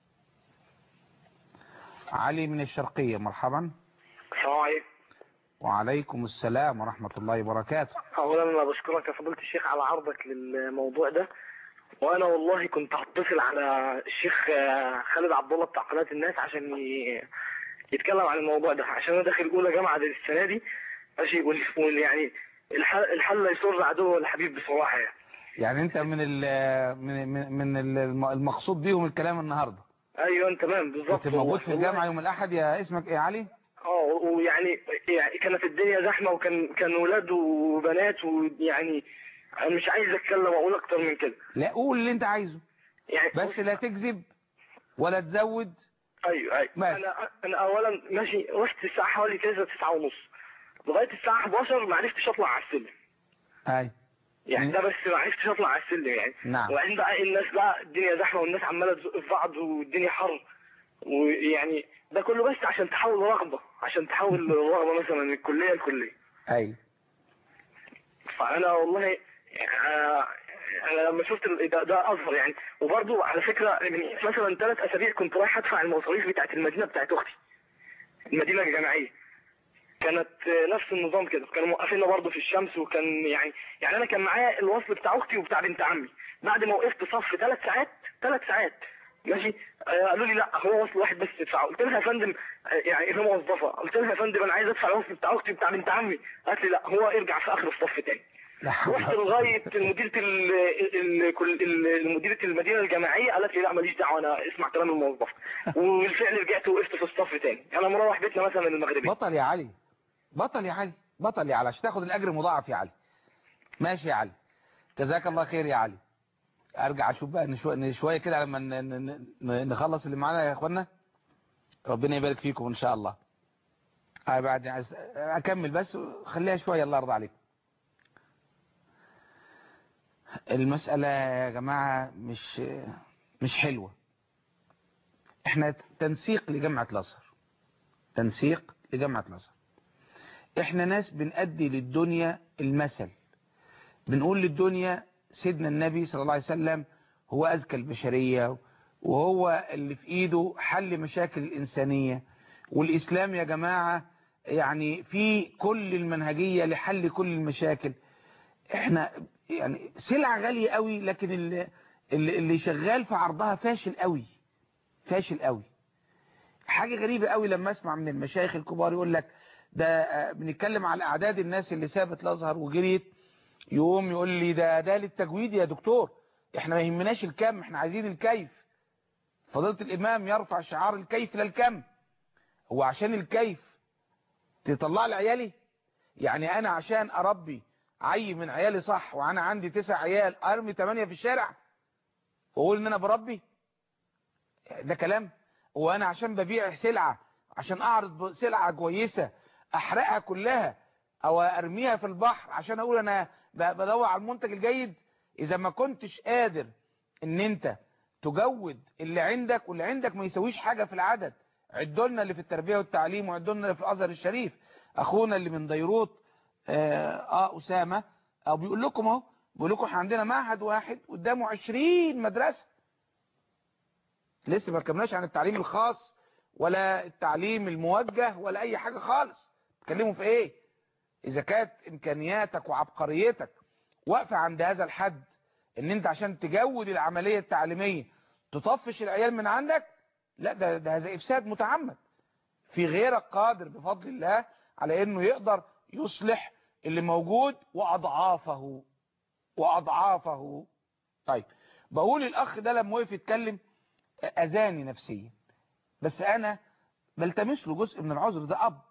علي من الشرقية مرحبا السلام عليكم وعليكم السلام ورحمة الله وبركاته اولا انا بشكرك يا فضيله الشيخ على عرضك للموضوع ده وانا والله كنت هتصل على الشيخ آه، خالد عبد الله بتاع قناه الناس عشان ي- يتكلم عن الموضوع ده عشان انا داخل اولى جامعه دي السنه دي ماشي وال- وال- يعني الحل, الحل لا يسر عدو الحبيب بصراحه يعني يعني انت من ال من من- من ال- المقصود بيهم الكلام النهارده ايوه تمام بالظبط كنت موجود في والله. الجامعة يوم الأحد يا اسمك ايه علي اه ويعني يعني كانت الدنيا زحمه وكان كان ولاد وبنات ويعني أنا مش عايز اتكلم واقول اكتر من كده لا قول اللي انت عايزه يعني بس لا تكذب ولا تزود ايوه ايوه ماشي. انا انا اولا ماشي رحت الساعه حوالي كده 9 ونص لغايه الساعه 11 ما عرفتش اطلع على السلم هاي يعني مم. ده بس ما عرفتش اطلع على السلم يعني نعم وبعدين بقى الناس بقى الدنيا زحمه والناس عماله تزق في بعض والدنيا حر ويعني ده كله بس عشان تحول رغبه عشان تحول الرغبه مثلا من الكليه لكليه ايوه فانا والله آه، انا لما شفت ال- ده, ده اظهر يعني وبرضه على فكره من مثلا ثلاث اسابيع كنت رايح ادفع المصاريف بتاعت المدينه بتاعت اختي المدينه الجامعيه كانت آه، نفس النظام كده كانوا موقفيننا برضه في الشمس وكان يعني يعني انا كان معايا الوصل بتاع اختي وبتاع بنت عمي بعد ما وقفت صف ثلاث ساعات ثلاث ساعات ماشي آه، قالوا لي لا هو وصل واحد بس تدفعه قلت لها يا فندم آه، يعني هي موظفه قلت لها يا فندم انا عايز ادفع الوصل بتاع اختي وبتاع بنت عمي قالت لي لا هو ارجع في اخر الصف تاني لا حول رحت ولا لغايه مديره ال- ال- كل- ال- مديره المدينه الجامعيه قالت لي لا ماليش دعوه انا اسمع كلام الموظف وبالفعل رجعت وقفت في الصف تاني انا مروح بيتنا مثلا المغربي بطل يا علي بطل يا علي بطل يا علي عشان تاخد الاجر مضاعف يا علي ماشي يا علي جزاك الله خير يا علي ارجع اشوف بقى نشو- شويه كده لما ن- ن- ن- نخلص اللي معانا يا اخوانا ربنا يبارك فيكم ان شاء الله هاي بعد عايز اكمل بس خليها شويه الله يرضى عليكم المسألة يا جماعة مش مش حلوة احنا تنسيق لجامعة الازهر تنسيق لجامعة الازهر احنا ناس بنأدي للدنيا المثل بنقول للدنيا سيدنا النبي صلى الله عليه وسلم هو أذكى البشرية وهو اللي في ايده حل مشاكل الإنسانية والإسلام يا جماعة يعني في كل المنهجية لحل كل المشاكل احنا يعني سلعة غالية قوي لكن اللي, اللي اللي شغال في عرضها فاشل قوي فاشل قوي حاجة غريبة قوي لما اسمع من المشايخ الكبار يقول لك ده آه، بنتكلم على اعداد الناس اللي سابت الازهر وجريت يقوم يقول لي ده ده للتجويد يا دكتور احنا ما يهمناش الكم احنا عايزين الكيف فضيله الامام يرفع شعار الكيف لا الكم هو عشان الكيف تطلع لي عيالي يعني انا عشان اربي عي من عيالي صح وانا عندي تسع عيال ارمي ثمانية في الشارع واقول ان انا بربي ده كلام وانا عشان ببيع سلعة عشان اعرض سلعة كويسة احرقها كلها او ارميها في البحر عشان اقول انا ب- بدور على المنتج الجيد اذا ما كنتش قادر ان انت تجود اللي عندك واللي عندك ما يسويش حاجة في العدد عدوا لنا اللي في التربية والتعليم وعدوا لنا اللي في الازهر الشريف اخونا اللي من بيروت اه, آه اسامة او بيقول لكم اهو بيقول لكم احنا عندنا معهد واحد قدامه 20 مدرسة لسه ما اتكلمناش عن التعليم الخاص ولا التعليم الموجه ولا اي حاجة خالص تكلموا في ايه اذا كانت امكانياتك وعبقريتك واقفة عند هذا الحد ان انت عشان تجود العملية التعليمية تطفش العيال من عندك لا ده, ده هذا افساد متعمد في غيرك قادر بفضل الله على انه يقدر يصلح اللي موجود واضعافه واضعافه طيب بقول الاخ ده لما وقف يتكلم اذاني نفسيا بس انا بلتمس له جزء من العذر ده اب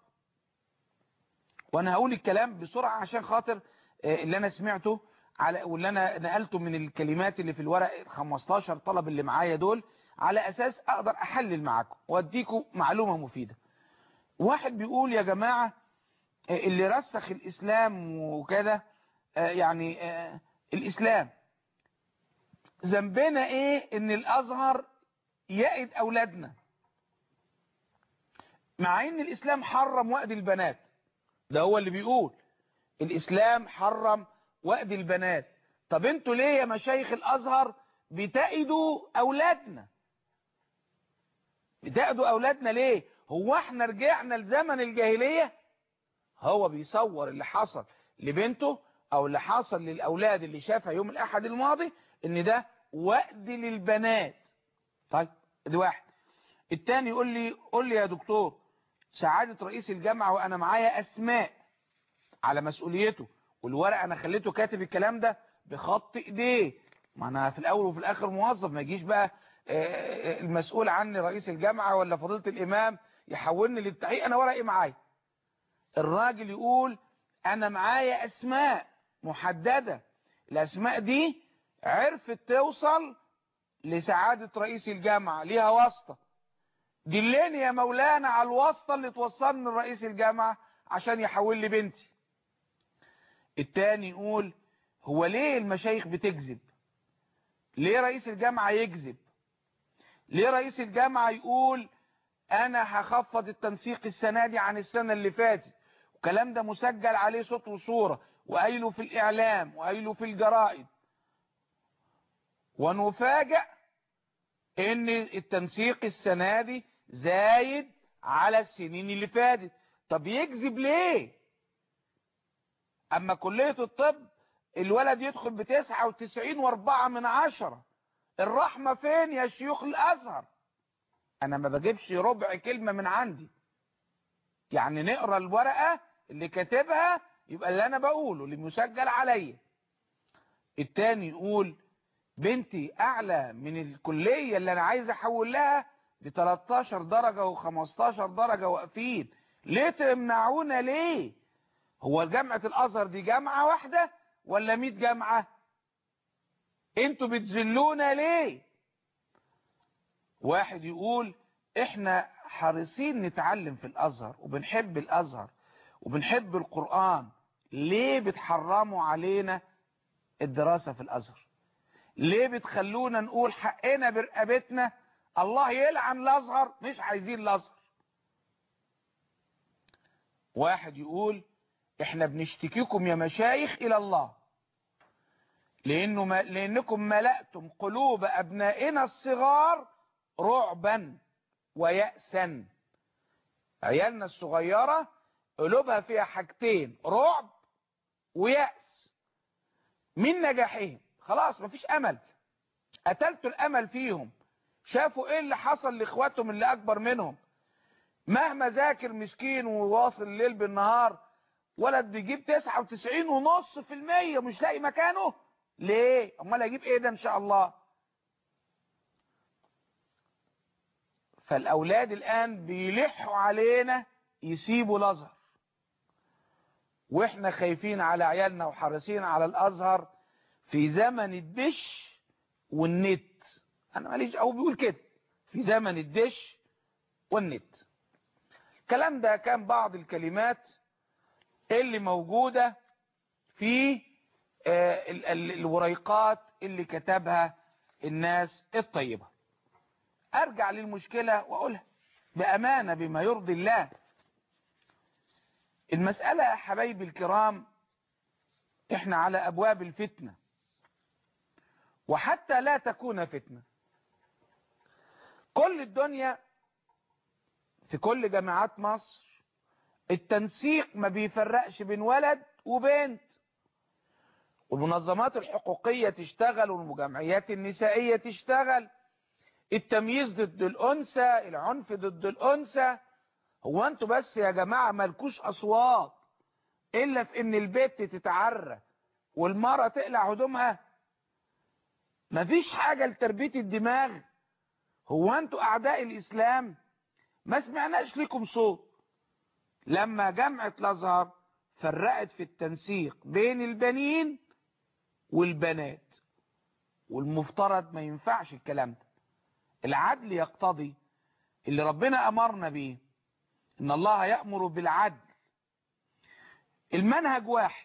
وانا هقول الكلام بسرعة عشان خاطر آه، اللي انا سمعته على واللي انا نقلته من الكلمات اللي في الورق ال 15 طلب اللي معايا دول على اساس اقدر احلل معاكم واديكم معلومة مفيدة واحد بيقول يا جماعة آه، اللي رسخ الاسلام وكده آه، يعني آه، الاسلام ذنبنا ايه ان الازهر يقد اولادنا مع ان الاسلام حرم وقد البنات ده هو اللي بيقول الاسلام حرم وقد البنات طب انتوا ليه يا مشايخ الازهر بتأيدوا اولادنا بتأيدوا اولادنا ليه هو احنا رجعنا لزمن الجاهلية هو بيصور اللي حصل لبنته او اللي حصل للاولاد اللي شافها يوم الاحد الماضي ان ده وقد للبنات طيب دي واحد التاني يقول لي قول لي يا دكتور سعادة رئيس الجامعة وانا معايا اسماء على مسؤوليته والورق انا خليته كاتب الكلام ده بخط ايديه ما انا في الاول وفي الاخر موظف ما يجيش بقى آه، المسؤول عني رئيس الجامعة ولا فضيلة الامام يحولني للتحقيق انا ورقي معايا الراجل يقول انا معايا اسماء محددة الاسماء دي عرفت توصل لسعادة رئيس الجامعة ليها واسطة دلني يا مولانا على الواسطة اللي توصلني لرئيس الجامعة عشان يحول لي بنتي التاني يقول هو ليه المشايخ بتكذب ليه رئيس الجامعة يكذب ليه رئيس الجامعة يقول انا هخفض التنسيق السنة دي عن السنة اللي فاتت الكلام ده مسجل عليه صوت وصورة وقايله في الاعلام وقايله في الجرائد ونفاجأ ان التنسيق السنة دي زايد على السنين اللي فاتت طب يكذب ليه اما كلية الطب الولد يدخل بتسعة وتسعين واربعة من عشرة الرحمة فين يا شيوخ الازهر انا ما بجيبش ربع كلمة من عندي يعني نقرا الورقة اللي كاتبها يبقى اللي انا بقوله اللي مسجل عليا التاني يقول بنتي اعلى من الكلية اللي انا عايز احول لها ب 13 درجة و15 درجة واقفين ليه تمنعونا ليه هو جامعة الازهر دي جامعة واحدة ولا 100 جامعة انتوا بتذلونا ليه واحد يقول احنا حريصين نتعلم في الازهر وبنحب الازهر وبنحب القرآن ليه بتحرموا علينا الدراسة في الازهر ليه بتخلونا نقول حقنا برقبتنا الله يلعن الازهر مش عايزين الازهر واحد يقول احنا بنشتكيكم يا مشايخ الى الله لانه ما لانكم ملأتم قلوب ابنائنا الصغار رعبا ويأسا عيالنا الصغيرة قلوبها فيها حاجتين رعب ويأس من نجاحهم خلاص مفيش امل قتلتوا الامل فيهم شافوا ايه اللي حصل لاخواتهم اللي اكبر منهم مهما ذاكر مسكين وواصل الليل بالنهار ولد بيجيب 99 ونص في المية مش لاقي مكانه ليه امال هيجيب ايه ده ان شاء الله فالاولاد الان بيلحوا علينا يسيبوا الازهر واحنا خايفين على عيالنا وحريصين على الازهر في زمن الدش والنت انا ماليش او بيقول كده في زمن الدش والنت الكلام ده كان بعض الكلمات اللي موجودة في آه ال ال الوريقات اللي كتبها الناس الطيبة ارجع للمشكلة واقولها بامانة بما يرضي الله المسألة يا حبايبي الكرام احنا على ابواب الفتنة وحتى لا تكون فتنة كل الدنيا في كل جامعات مصر التنسيق ما بيفرقش بين ولد وبنت والمنظمات الحقوقية تشتغل والمجمعيات النسائية تشتغل التمييز ضد الأنثى العنف ضد الأنثى هو انتوا بس يا جماعة مالكوش أصوات إلا في إن البيت تتعرى والمرة تقلع هدومها مفيش حاجة لتربية الدماغ هو انتوا أعداء الإسلام ما سمعناش لكم صوت لما جامعة الازهر فرقت في التنسيق بين البنين والبنات والمفترض ما ينفعش الكلام ده العدل يقتضي اللي ربنا امرنا بيه ان الله يأمر بالعدل المنهج واحد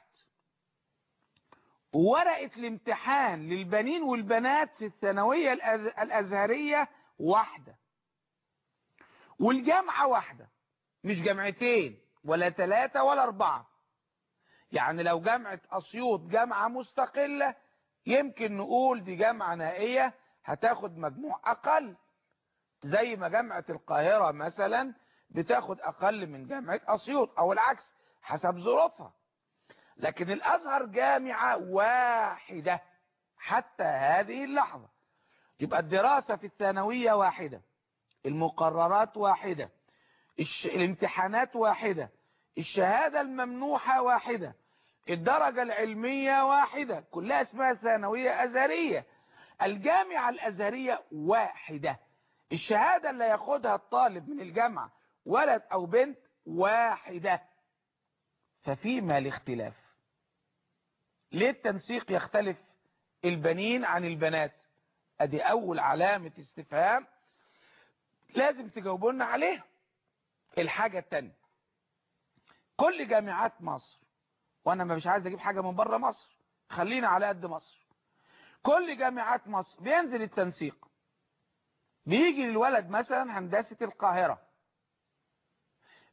ورقة الامتحان للبنين والبنات في الثانوية الازهرية واحدة والجامعة واحدة مش جامعتين ولا ثلاثة ولا أربعة يعني لو جامعة أسيوط جامعة مستقلة يمكن نقول دي جامعة نائية هتاخد مجموع أقل زي ما جامعة القاهرة مثلا بتاخد أقل من جامعة أسيوط أو العكس حسب ظروفها لكن الأزهر جامعة واحدة حتى هذه اللحظة يبقى الدراسة في الثانوية واحدة المقررات واحدة الش... الامتحانات واحدة الشهادة الممنوحة واحدة الدرجة العلمية واحدة كلها اسمها ثانوية أزهرية الجامعة الأزهرية واحدة الشهادة اللي ياخدها الطالب من الجامعة ولد أو بنت واحدة ففيما الاختلاف ليه التنسيق يختلف البنين عن البنات ادي اول علامة استفهام لازم تجاوبوا لنا عليها الحاجة التانية كل جامعات مصر وانا مش عايز اجيب حاجة من بره مصر خلينا على قد مصر كل جامعات مصر بينزل التنسيق بيجي للولد مثلا هندسة القاهرة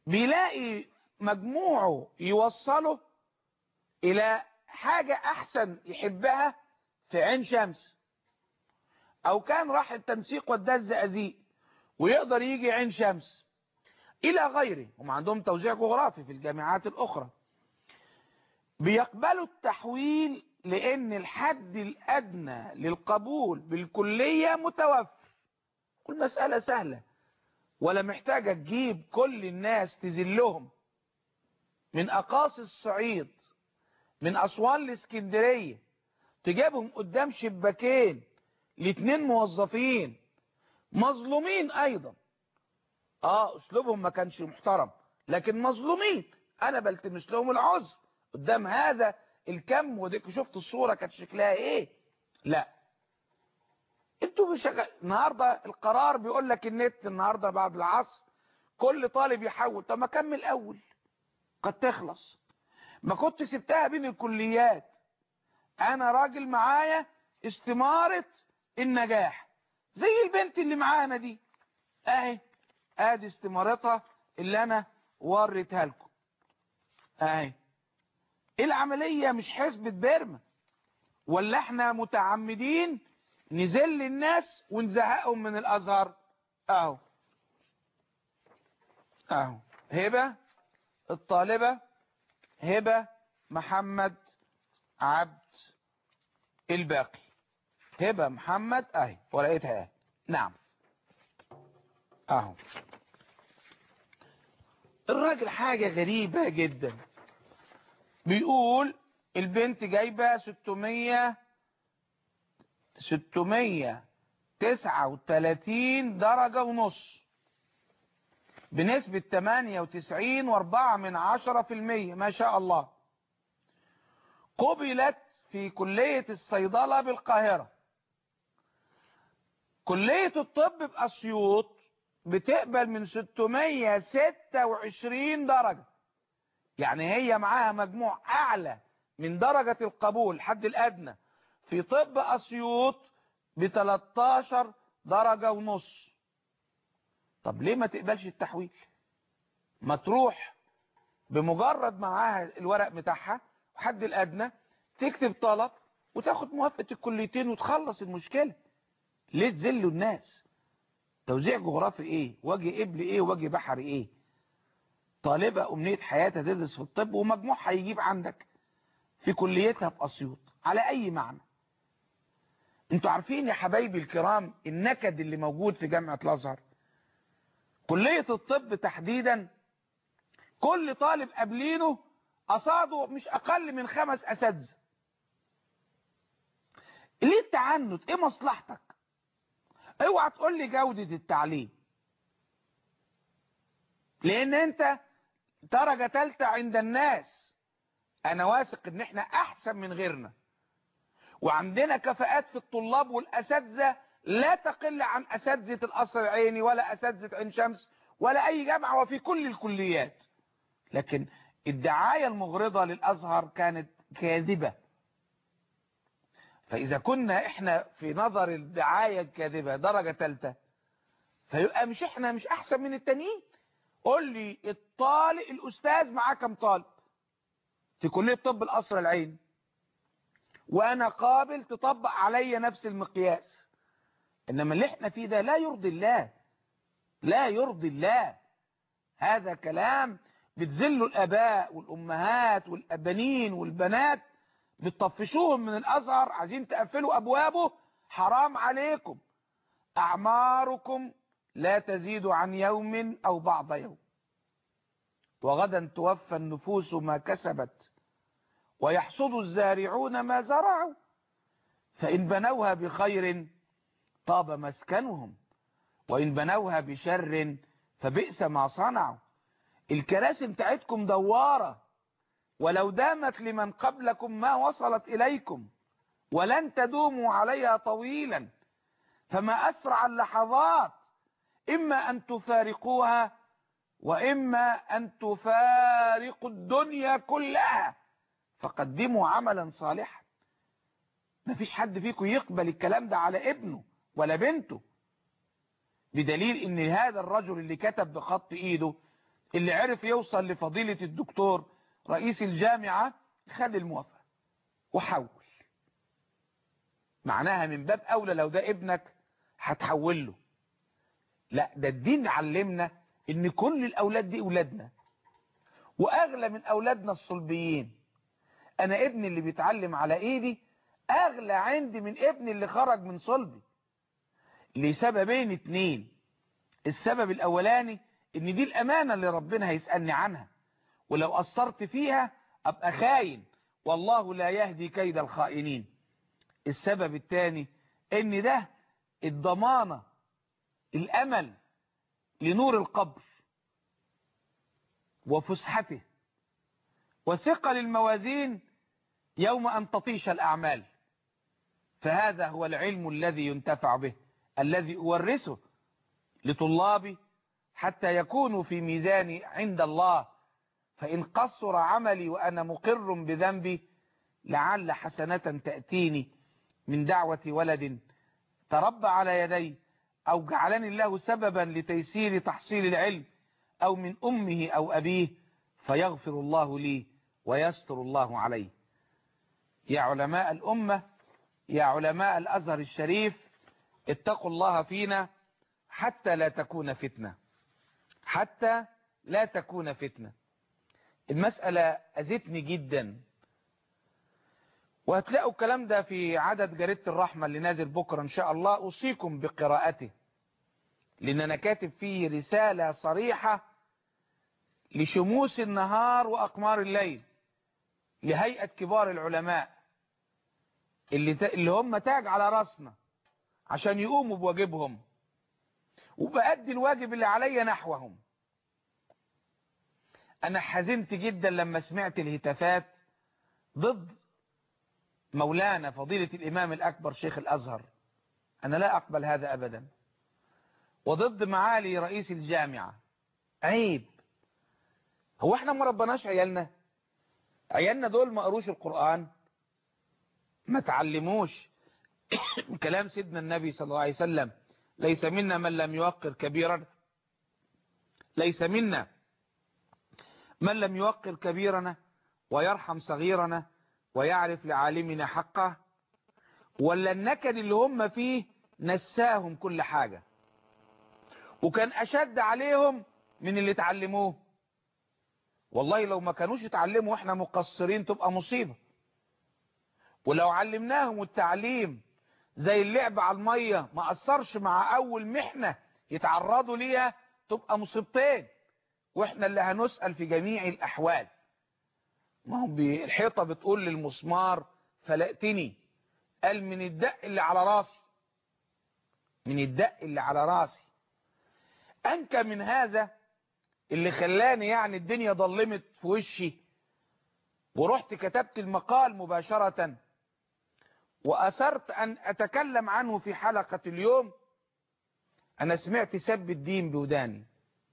بيلاقي مجموعه يوصله الى حاجة احسن يحبها في عين شمس او كان راح التنسيق وداه الزقازيق ويقدر يجي عين شمس الى غيره هم عندهم توزيع جغرافي في الجامعات الاخرى بيقبلوا التحويل لان الحد الادنى للقبول بالكلية متوفر المسألة سهلة ولا محتاجة تجيب كل الناس تذلهم من اقاصي الصعيد من اسوان لاسكندرية تجيبهم قدام شباكين لاتنين موظفين مظلومين ايضا اه اسلوبهم ما كانش محترم لكن مظلومين انا بلتمس لهم العذر قدام هذا الكم وديك شفت الصورة كانت شكلها ايه لا انتوا بشغل النهاردة القرار بيقول لك النت النهاردة بعد العصر كل طالب يحول طب ما كمل اول قد تخلص ما كنت سبتها بين الكليات انا راجل معايا استمارة النجاح زي البنت اللي معانا دي اهي ادي استمارتها اللي انا وريتها لكم اهي العملية مش حسبة بيرما ولا احنا متعمدين نذل الناس ونزهقهم من الازهر اهو اهو هبة الطالبة هبة محمد عبد الباقي هبة محمد اهي ولقيتها اهي نعم اهو الراجل حاجة غريبة جدا بيقول البنت جايبة 600 639 درجة ونص بنسبة 98 واربعة من عشرة في المية ما شاء الله قبلت في كلية الصيدلة بالقاهرة كلية الطب بأسيوط بتقبل من 626 درجة يعني هي معاها مجموع اعلى من درجة القبول حد الادنى في طب اسيوط ب 13 درجة ونص طب ليه ما تقبلش التحويل ما تروح بمجرد معاها الورق بتاعها وحد الادنى تكتب طلب وتاخد موافقة الكليتين وتخلص المشكلة ليه تذلوا الناس توزيع جغرافي ايه وجه قبل ايه وجه بحري ايه طالبة أمنية حياتها تدرس في الطب ومجموعها يجيب عندك في كليتها في أسيوط على أي معنى انتوا عارفين يا حبايبي الكرام النكد اللي موجود في جامعة الأزهر كلية الطب تحديدا كل طالب قبلينه أصاده مش أقل من خمس أساتذة ليه التعنت ايه مصلحتك اوعى تقول لي جودة التعليم لان انت درجة تالتة عند الناس انا واثق ان احنا احسن من غيرنا وعندنا كفاءات في الطلاب والاساتذة لا تقل عن اساتذة القصر العيني ولا اساتذة عين شمس ولا اي جامعة وفي كل الكليات لكن الدعاية المغرضة للازهر كانت كاذبة فاذا كنا احنا في نظر الدعاية الكاذبة درجة تالتة فيبقى مش احنا مش احسن من التانيين قول لي الطالب الاستاذ معاه كم طالب في كلية طب القصر العين وانا قابل تطبق عليا نفس المقياس انما اللي احنا فيه ده لا يرضي الله لا يرضي الله هذا كلام بتذلوا الاباء والامهات والابنين والبنات بتطفشوهم من الازهر عايزين تقفلوا ابوابه حرام عليكم اعماركم لا تزيد عن يوم او بعض يوم وغدا توفى النفوس ما كسبت ويحصد الزارعون ما زرعوا فإن بنوها بخير طاب مسكنهم وإن بنوها بشر فبئس ما صنعوا الكراسي بتاعتكم دوارة ولو دامت لمن قبلكم ما وصلت إليكم ولن تدوموا عليها طويلا فما أسرع اللحظات إما أن تفارقوها وإما أن تفارقوا الدنيا كلها فقدموا عملا صالحا ما فيش حد فيكم يقبل الكلام ده على ابنه ولا بنته بدليل ان هذا الرجل اللي كتب بخط ايده اللي عرف يوصل لفضيلة الدكتور رئيس الجامعة خد الموافقة وحول معناها من باب أولى لو ده ابنك هتحول له لا ده الدين علمنا ان كل الاولاد دي اولادنا واغلى من اولادنا الصلبيين انا ابني اللي بيتعلم على ايدي اغلى عندي من ابني اللي خرج من صلبي لسببين اتنين السبب الاولاني ان دي الامانة اللي ربنا هيسألني عنها ولو قصرت فيها ابقى خاين والله لا يهدي كيد الخائنين السبب الثاني ان ده الضمانة الامل لنور القبر وفسحته وثقل الموازين يوم ان تطيش الاعمال فهذا هو العلم الذي ينتفع به الذي اورثه لطلابي حتى يكونوا في ميزاني عند الله فإن قصر عملي وأنا مقر بذنبي لعل حسنة تأتيني من دعوة ولد تربى على يدي أو جعلني الله سببا لتيسير تحصيل العلم أو من أمه أو أبيه فيغفر الله لي ويستر الله علي يا علماء الأمة يا علماء الأزهر الشريف اتقوا الله فينا حتى لا تكون فتنة حتى لا تكون فتنة المسألة أزتني جدا وهتلاقوا الكلام ده في عدد جريدة الرحمة اللي نازل بكرة إن شاء الله أوصيكم بقراءته لأن أنا كاتب فيه رسالة صريحة لشموس النهار وأقمار الليل لهيئة كبار العلماء اللي, اللي هم تاج على راسنا عشان يقوموا بواجبهم وبأدي الواجب اللي عليا نحوهم أنا حزنت جدا لما سمعت الهتافات ضد مولانا فضيلة الإمام الأكبر شيخ الأزهر أنا لا أقبل هذا أبدا وضد معالي رئيس الجامعة عيب هو احنا ما ربناش عيالنا عيالنا دول ما قروش القرآن ما تعلموش كلام سيدنا النبي صلى الله عليه وسلم ليس منا من لم يوقر كبيرا ليس منا من لم يوقر كبيرنا ويرحم صغيرنا ويعرف لعالمنا حقه ولا النكد اللي هم فيه نساهم كل حاجة وكان أشد عليهم من اللي اتعلموه والله لو ما كانوش اتعلموا واحنا مقصرين تبقى مصيبة ولو علمناهم التعليم زي اللعب على المية ما أثرش مع أول محنة يتعرضوا ليها تبقى مصيبتين واحنا اللي هنسأل في جميع الأحوال ما هو الحيطة بتقول للمسمار فلقتني قال من الدق اللي على راسي من الدق اللي على راسي أنكى من هذا اللي خلاني يعني الدنيا ضلمت في وشي ورحت كتبت المقال مباشرة وأسرت أن أتكلم عنه في حلقة اليوم أنا سمعت سب الدين بوداني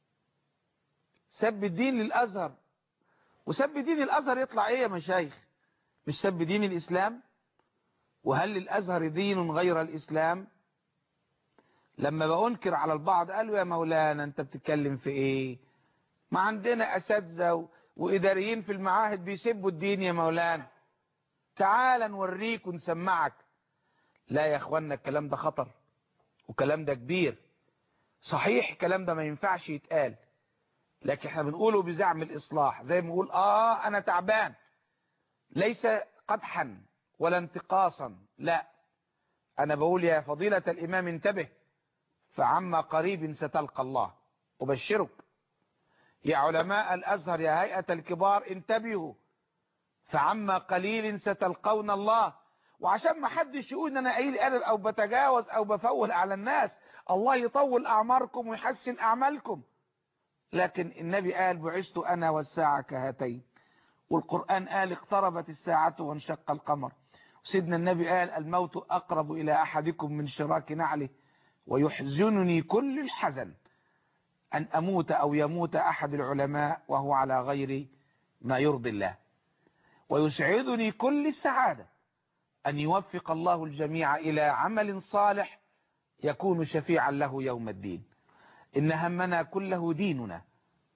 سب الدين للأزهر وسب دين الأزهر يطلع إيه يا مشايخ مش سب دين الإسلام وهل للأزهر دين غير الإسلام لما بأنكر على البعض قالوا يا مولانا أنت بتتكلم في إيه ما عندنا أساتذة وإداريين في المعاهد بيسبوا الدين يا مولانا تعال نوريك ونسمعك لا يا اخوانا الكلام ده خطر وكلام ده كبير صحيح الكلام ده ما ينفعش يتقال لكن احنا بنقوله بزعم الإصلاح زي ما نقول آه أنا تعبان ليس قدحا ولا انتقاصا لا أنا بقول يا فضيلة الإمام انتبه فعما قريب ستلقى الله أبشرك يا علماء الأزهر يا هيئة الكبار انتبهوا فعما قليل ستلقون الله وعشان ما حدش يقول ان انا قليل ادب او بتجاوز او بفول على الناس الله يطول اعماركم ويحسن اعمالكم لكن النبي قال بعثت انا والساعة كهاتين والقرآن قال اقتربت الساعة وانشق القمر وسيدنا النبي قال الموت اقرب الى احدكم من شراك نعله ويحزنني كل الحزن ان اموت او يموت احد العلماء وهو على غير ما يرضي الله ويسعدني كل السعادة أن يوفق الله الجميع إلى عمل صالح يكون شفيعا له يوم الدين إن همنا كله ديننا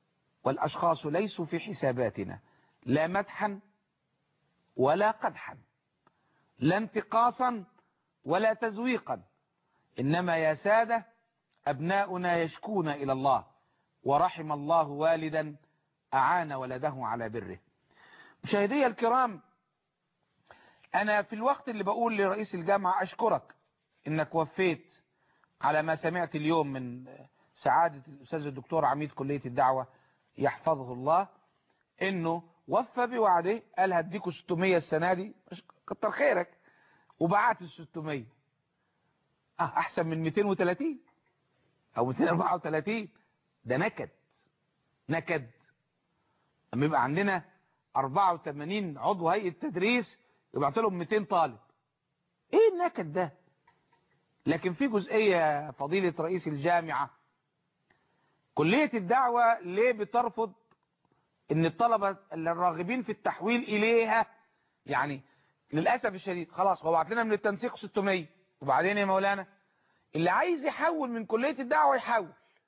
والأشخاص ليسوا في حساباتنا لا مدحا ولا قدحا لا انتقاصا ولا تزويقا إنما يا سادة أبناؤنا يشكون إلى الله ورحم الله والدا أعان ولده على بره مشاهدي الكرام أنا في الوقت اللي بقول لرئيس الجامعة أشكرك إنك وفيت على ما سمعت اليوم من سعادة الأستاذ الدكتور عميد كلية الدعوة يحفظه الله إنه وفى بوعده قال هديكوا 600 السنة دي كتر خيرك وبعت ال 600 اه احسن من 230 او 234 ده نكد نكد لما يبقى عندنا 84 عضو هيئة تدريس يبعت لهم 200 طالب ايه النكد ده لكن في جزئية فضيلة رئيس الجامعة كلية الدعوة ليه بترفض ان الطلبة الراغبين في التحويل اليها يعني للأسف الشديد خلاص هو بعت لنا من التنسيق 600 وبعدين يا مولانا اللي عايز يحول من كلية الدعوة يحول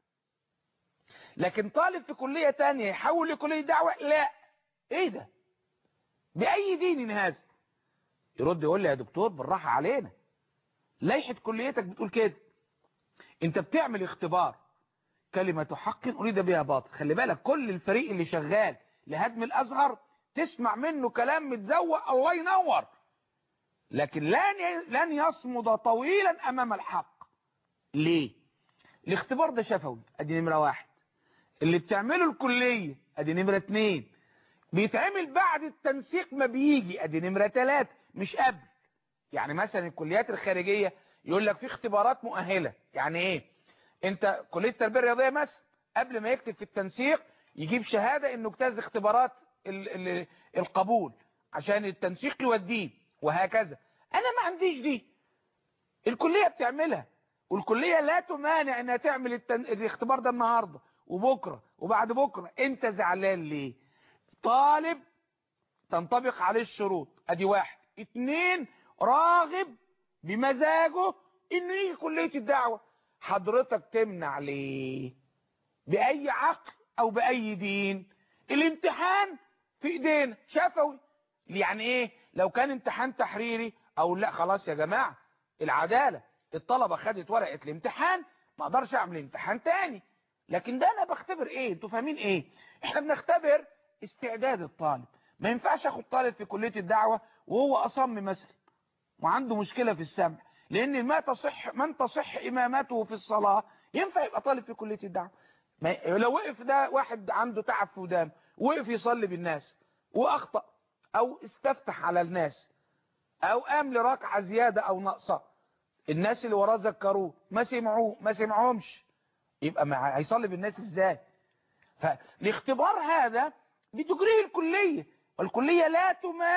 لكن طالب في كلية تانية يحول لكلية دعوة لا ايه ده بأي دين هذا يرد يقول لي يا دكتور بالراحة علينا لائحة كليتك بتقول كده انت بتعمل اختبار كلمة حق أريد بها باطل خلي بالك كل الفريق اللي شغال لهدم الأزهر تسمع منه كلام متزوق الله ينور لكن لن لن يصمد طويلا أمام الحق ليه الاختبار ده شفوي ادي نمرة واحد اللي بتعمله الكلية ادي نمرة اتنين بيتعمل بعد التنسيق ما بيجي ادي نمرة تلاتة مش قبل يعني مثلا الكليات الخارجية يقول لك في اختبارات مؤهلة يعني ايه انت كلية التربية الرياضية مثلا قبل ما يكتب في التنسيق يجيب شهادة انه اجتاز اختبارات ال ال القبول عشان التنسيق يوديه وهكذا انا ما عنديش دي الكلية بتعملها والكلية لا تمانع انها تعمل التن... الاختبار ده النهاردة وبكرة وبعد بكرة انت زعلان ليه طالب تنطبق عليه الشروط ادي واحد اتنين راغب بمزاجه انه يجي كلية الدعوة حضرتك تمنع ليه باي عقل او باي دين الامتحان في ايدينا شفوي يعني ايه لو كان امتحان تحريري او لا خلاص يا جماعة العدالة الطلبة خدت ورقة الامتحان ما اقدرش اعمل امتحان تاني لكن ده انا بختبر ايه انتوا فاهمين ايه احنا بنختبر استعداد الطالب ما ينفعش اخد طالب في كلية الدعوة وهو اصم مثلا وعنده مشكلة في السمع لان ما تصح من تصح امامته في الصلاة ينفع يبقى طالب في كلية الدعوة لو وقف ده واحد عنده تعب في ودان وقف يصلي بالناس واخطأ او استفتح على الناس او قام لركعة زيادة او ناقصة الناس اللي وراه ذكروه ما سمعوه ما سمعهمش يبقى مع هيصلي بالناس ازاي فالاختبار هذا بتجريه الكلية والكلية لا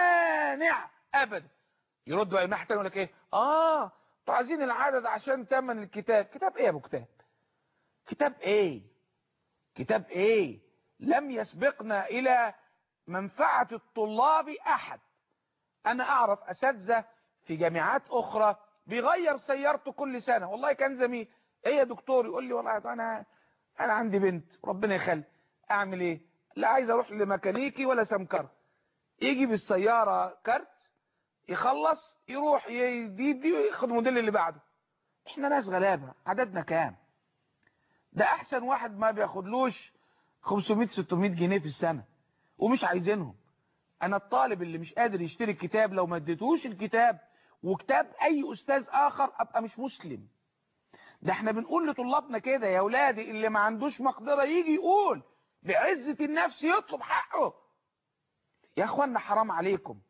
تمانع ابدا يرد بقى ناحية يقول لك ايه اه انتوا عايزين العدد عشان تمن الكتاب كتاب ايه يا ابو كتاب كتاب ايه كتاب ايه لم يسبقنا الى منفعة الطلاب احد انا اعرف اساتذة في جامعات اخرى بيغير سيارته كل سنة والله كان زميل ايه يا دكتور يقول لي والله انا انا عندي بنت ربنا يخلي اعمل ايه لا عايز اروح لميكانيكي ولا سمكر يجي بالسيارة كارت يخلص يروح يدي دي وياخد الموديل اللي بعده احنا ناس غلابة عددنا كام ده احسن واحد ما بياخدلوش 500 600 جنيه في السنة ومش عايزينهم انا الطالب اللي مش قادر يشتري الكتاب لو ما اديتوش الكتاب وكتاب اي استاذ اخر ابقى مش مسلم ده احنا بنقول لطلابنا كده يا اولادي اللي ما عندوش مقدرة يجي يقول بعزة النفس يطلب حقه يا اخوانا حرام عليكم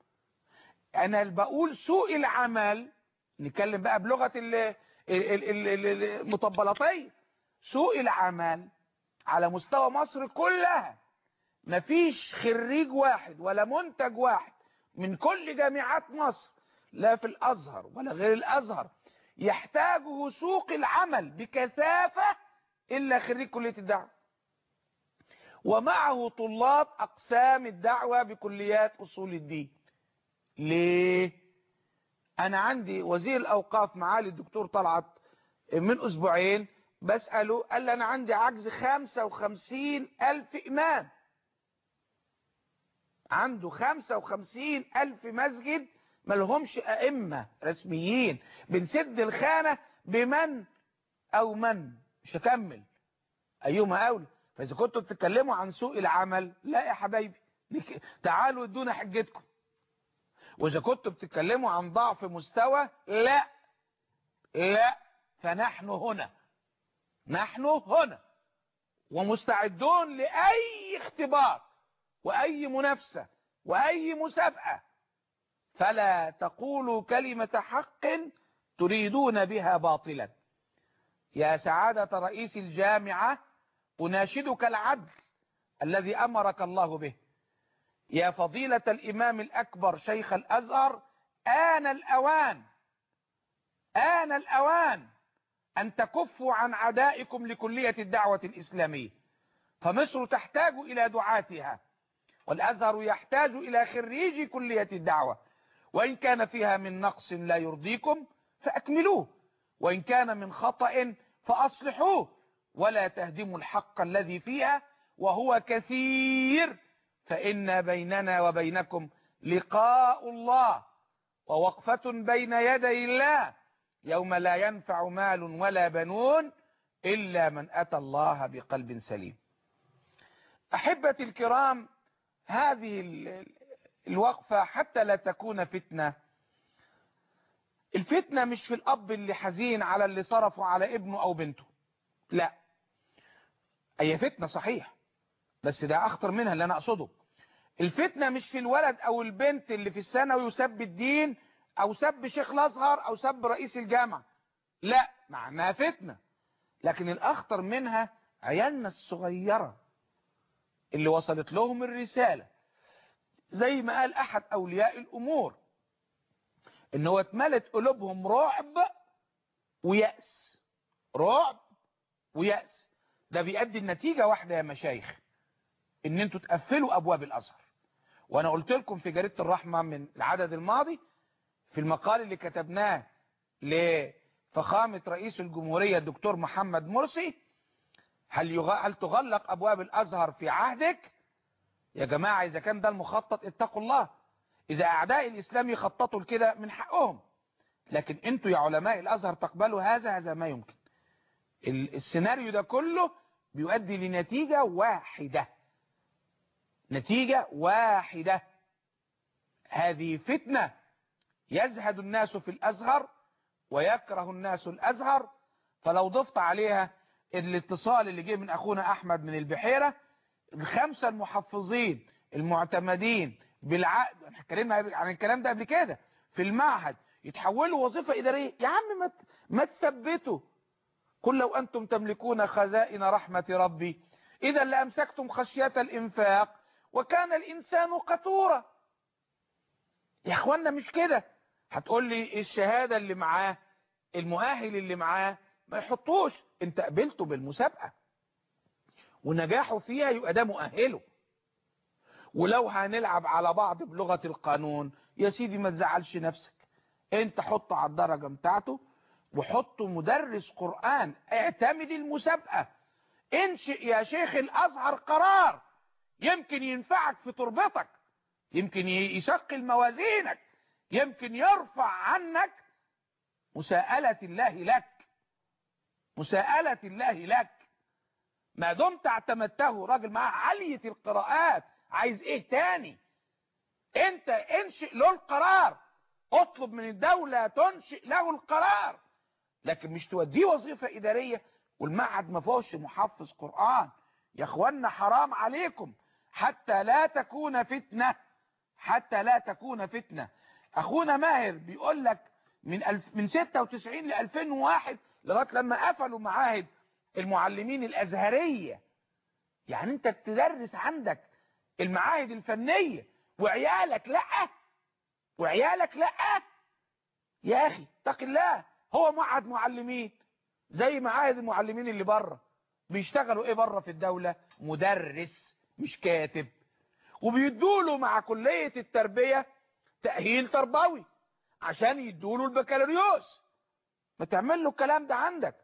انا بقول سوء العمل نتكلم بقى بلغة المطبلاتية سوء العمل على مستوى مصر كلها مفيش خريج واحد ولا منتج واحد من كل جامعات مصر لا في الازهر ولا غير الازهر يحتاجه سوق العمل بكثافة الا خريج كلية الدعوة ومعه طلاب اقسام الدعوة بكليات اصول الدين ليه انا عندي وزير الاوقاف معالي الدكتور طلعت من اسبوعين بسأله قال لي أنا عندي عجز خمسة وخمسين ألف إمام عنده خمسة وخمسين ألف مسجد ملهمش أئمة رسميين بنسد الخانة بمن أو من مش هكمل أيهما أولى فإذا كنتوا بتتكلموا عن سوء العمل لا يا حبايبي لك- تعالوا ادونا حجتكم وإذا كنتوا بتتكلموا عن ضعف مستوى لا لا فنحن هنا نحن هنا ومستعدون لأي اختبار وأي منافسة وأي مسابقة فلا تقولوا كلمة حق تريدون بها باطلا يا سعادة رئيس الجامعة أناشدك العدل الذي أمرك الله به يا فضيلة الإمام الأكبر شيخ الأزهر آن الأوان آن الأوان أن تكفوا عن عدائكم لكلية الدعوة الإسلامية فمصر تحتاج إلى دعاتها والأزهر يحتاج إلى خريجي كلية الدعوة وإن كان فيها من نقص لا يرضيكم فأكملوه وإن كان من خطأ فأصلحوه ولا تهدموا الحق الذي فيها وهو كثير فإن بيننا وبينكم لقاء الله ووقفة بين يدي الله يوم لا ينفع مال ولا بنون إلا من أتى الله بقلب سليم أحبتي الكرام هذه ال- الوقفة حتى لا تكون فتنة الفتنة مش في الأب اللي حزين على اللي صرفه على ابنه أو بنته لا هي فتنة صحيح بس ده أخطر منها اللي أنا أقصده الفتنة مش في الولد أو البنت اللي في الثانوي وسب الدين أو سب شيخ الأزهر أو سب رئيس الجامعة لا معناها فتنة لكن الأخطر منها عيالنا الصغيرة اللي وصلت لهم الرسالة زي ما قال أحد أولياء الأمور إن هو اتملت قلوبهم رعب ويأس رعب ويأس ده بيؤدي النتيجة واحدة يا مشايخ إن انتوا تقفلوا أبواب الأزهر وأنا قلت لكم في جريدة الرحمة من العدد الماضي في المقال اللي كتبناه لفخامة رئيس الجمهورية الدكتور محمد مرسي هل, يغ... هل تغلق أبواب الأزهر في عهدك يا جماعة إذا كان ده المخطط اتقوا الله إذا أعداء الإسلام يخططوا لكده من حقهم لكن أنتوا يا علماء الأزهر تقبلوا هذا هذا ما يمكن ال- السيناريو ده كله بيؤدي لنتيجة واحدة نتيجة واحدة هذه فتنة يزهد الناس في الأزهر ويكره الناس الأزهر فلو ضفت عليها الاتصال اللي جه من أخونا أحمد من البحيرة الخمسة المحفظين المعتمدين بالعقد احنا اتكلمنا عن الكلام ده قبل كده في المعهد يتحولوا وظيفة إدارية يا عم ما ت- ما تثبتوا قل لو أنتم تملكون خزائن رحمة ربي إذا لأمسكتم خشية الإنفاق وكان الإنسان قتورا يا اخوانا مش كده هتقول لي الشهادة اللي معاه المؤهل اللي معاه ما يحطوش انت قبلته بالمسابقة ونجاحه فيها يبقى ده مؤهله ولو هنلعب على بعض بلغة القانون يا سيدي ما تزعلش نفسك انت حطه على الدرجة بتاعته وحطه مدرس قرآن اعتمد المسابقة انشئ يا شيخ الازهر قرار يمكن ينفعك في تربتك يمكن يشقل موازينك يمكن يرفع عنك مساءلة الله لك مساءلة الله لك ما دمت اعتمدته راجل معاه عالية القراءات عايز ايه تاني انت انشئ له القرار اطلب من الدولة تنشئ له القرار لكن مش توديه وظيفة ادارية والمعهد ما فيهوش محفظ قرآن يا اخوانا حرام عليكم حتى لا تكون فتنة حتى لا تكون فتنة اخونا ماهر بيقول لك من الف من 96 ل 2001 لغايه لما قفلوا معاهد المعلمين الازهريه يعني انت تدرس عندك المعاهد الفنيه وعيالك لا وعيالك لا يا اخي اتق الله هو معهد معلمين زي معاهد المعلمين اللي بره بيشتغلوا ايه بره في الدوله مدرس مش كاتب وبيدوله مع كليه التربيه تاهيل تربوي عشان يدوله البكالوريوس ما تعمل له الكلام ده عندك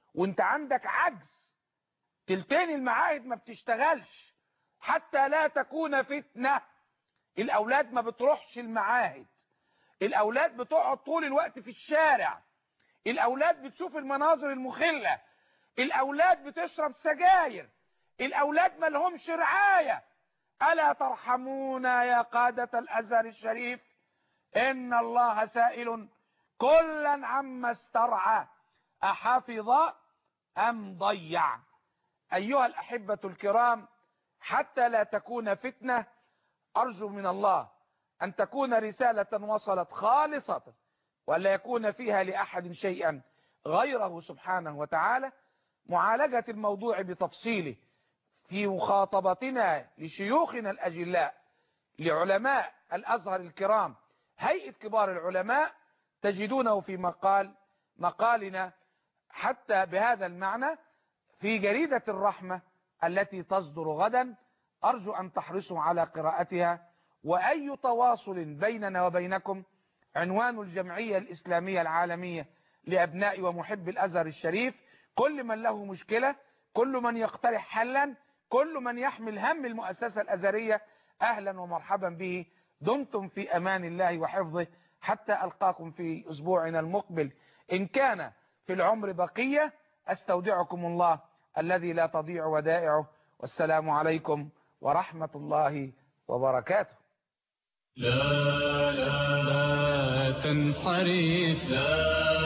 وانت عندك عجز تلتين المعاهد ما بتشتغلش حتى لا تكون فتنة الاولاد ما بتروحش المعاهد الاولاد بتقعد طول الوقت في الشارع الاولاد بتشوف المناظر المخلة الاولاد بتشرب سجاير الاولاد ما لهمش رعاية الا ترحمون يا قادة الازهر الشريف ان الله سائل كلا عما استرعى احافظ ام ضيع ايها الاحبة الكرام حتى لا تكون فتنة ارجو من الله ان تكون رسالة وصلت خالصة ولا يكون فيها لاحد شيئا غيره سبحانه وتعالى معالجة الموضوع بتفصيله في مخاطبتنا لشيوخنا الاجلاء لعلماء الازهر الكرام هيئة كبار العلماء تجدونه في مقال مقالنا حتى بهذا المعنى في جريدة الرحمة التي تصدر غدا أرجو أن تحرصوا على قراءتها وأي تواصل بيننا وبينكم عنوان الجمعية الإسلامية العالمية لأبناء ومحب الأزهر الشريف كل من له مشكلة كل من يقترح حلا كل من يحمل هم المؤسسة الأزهرية أهلا ومرحبا به دمتم في أمان الله وحفظه حتى ألقاكم في أسبوعنا المقبل إن كان في العمر بقية أستودعكم الله الذي لا تضيع ودائعه والسلام عليكم ورحمة الله وبركاته لا لا لا تنحرف لا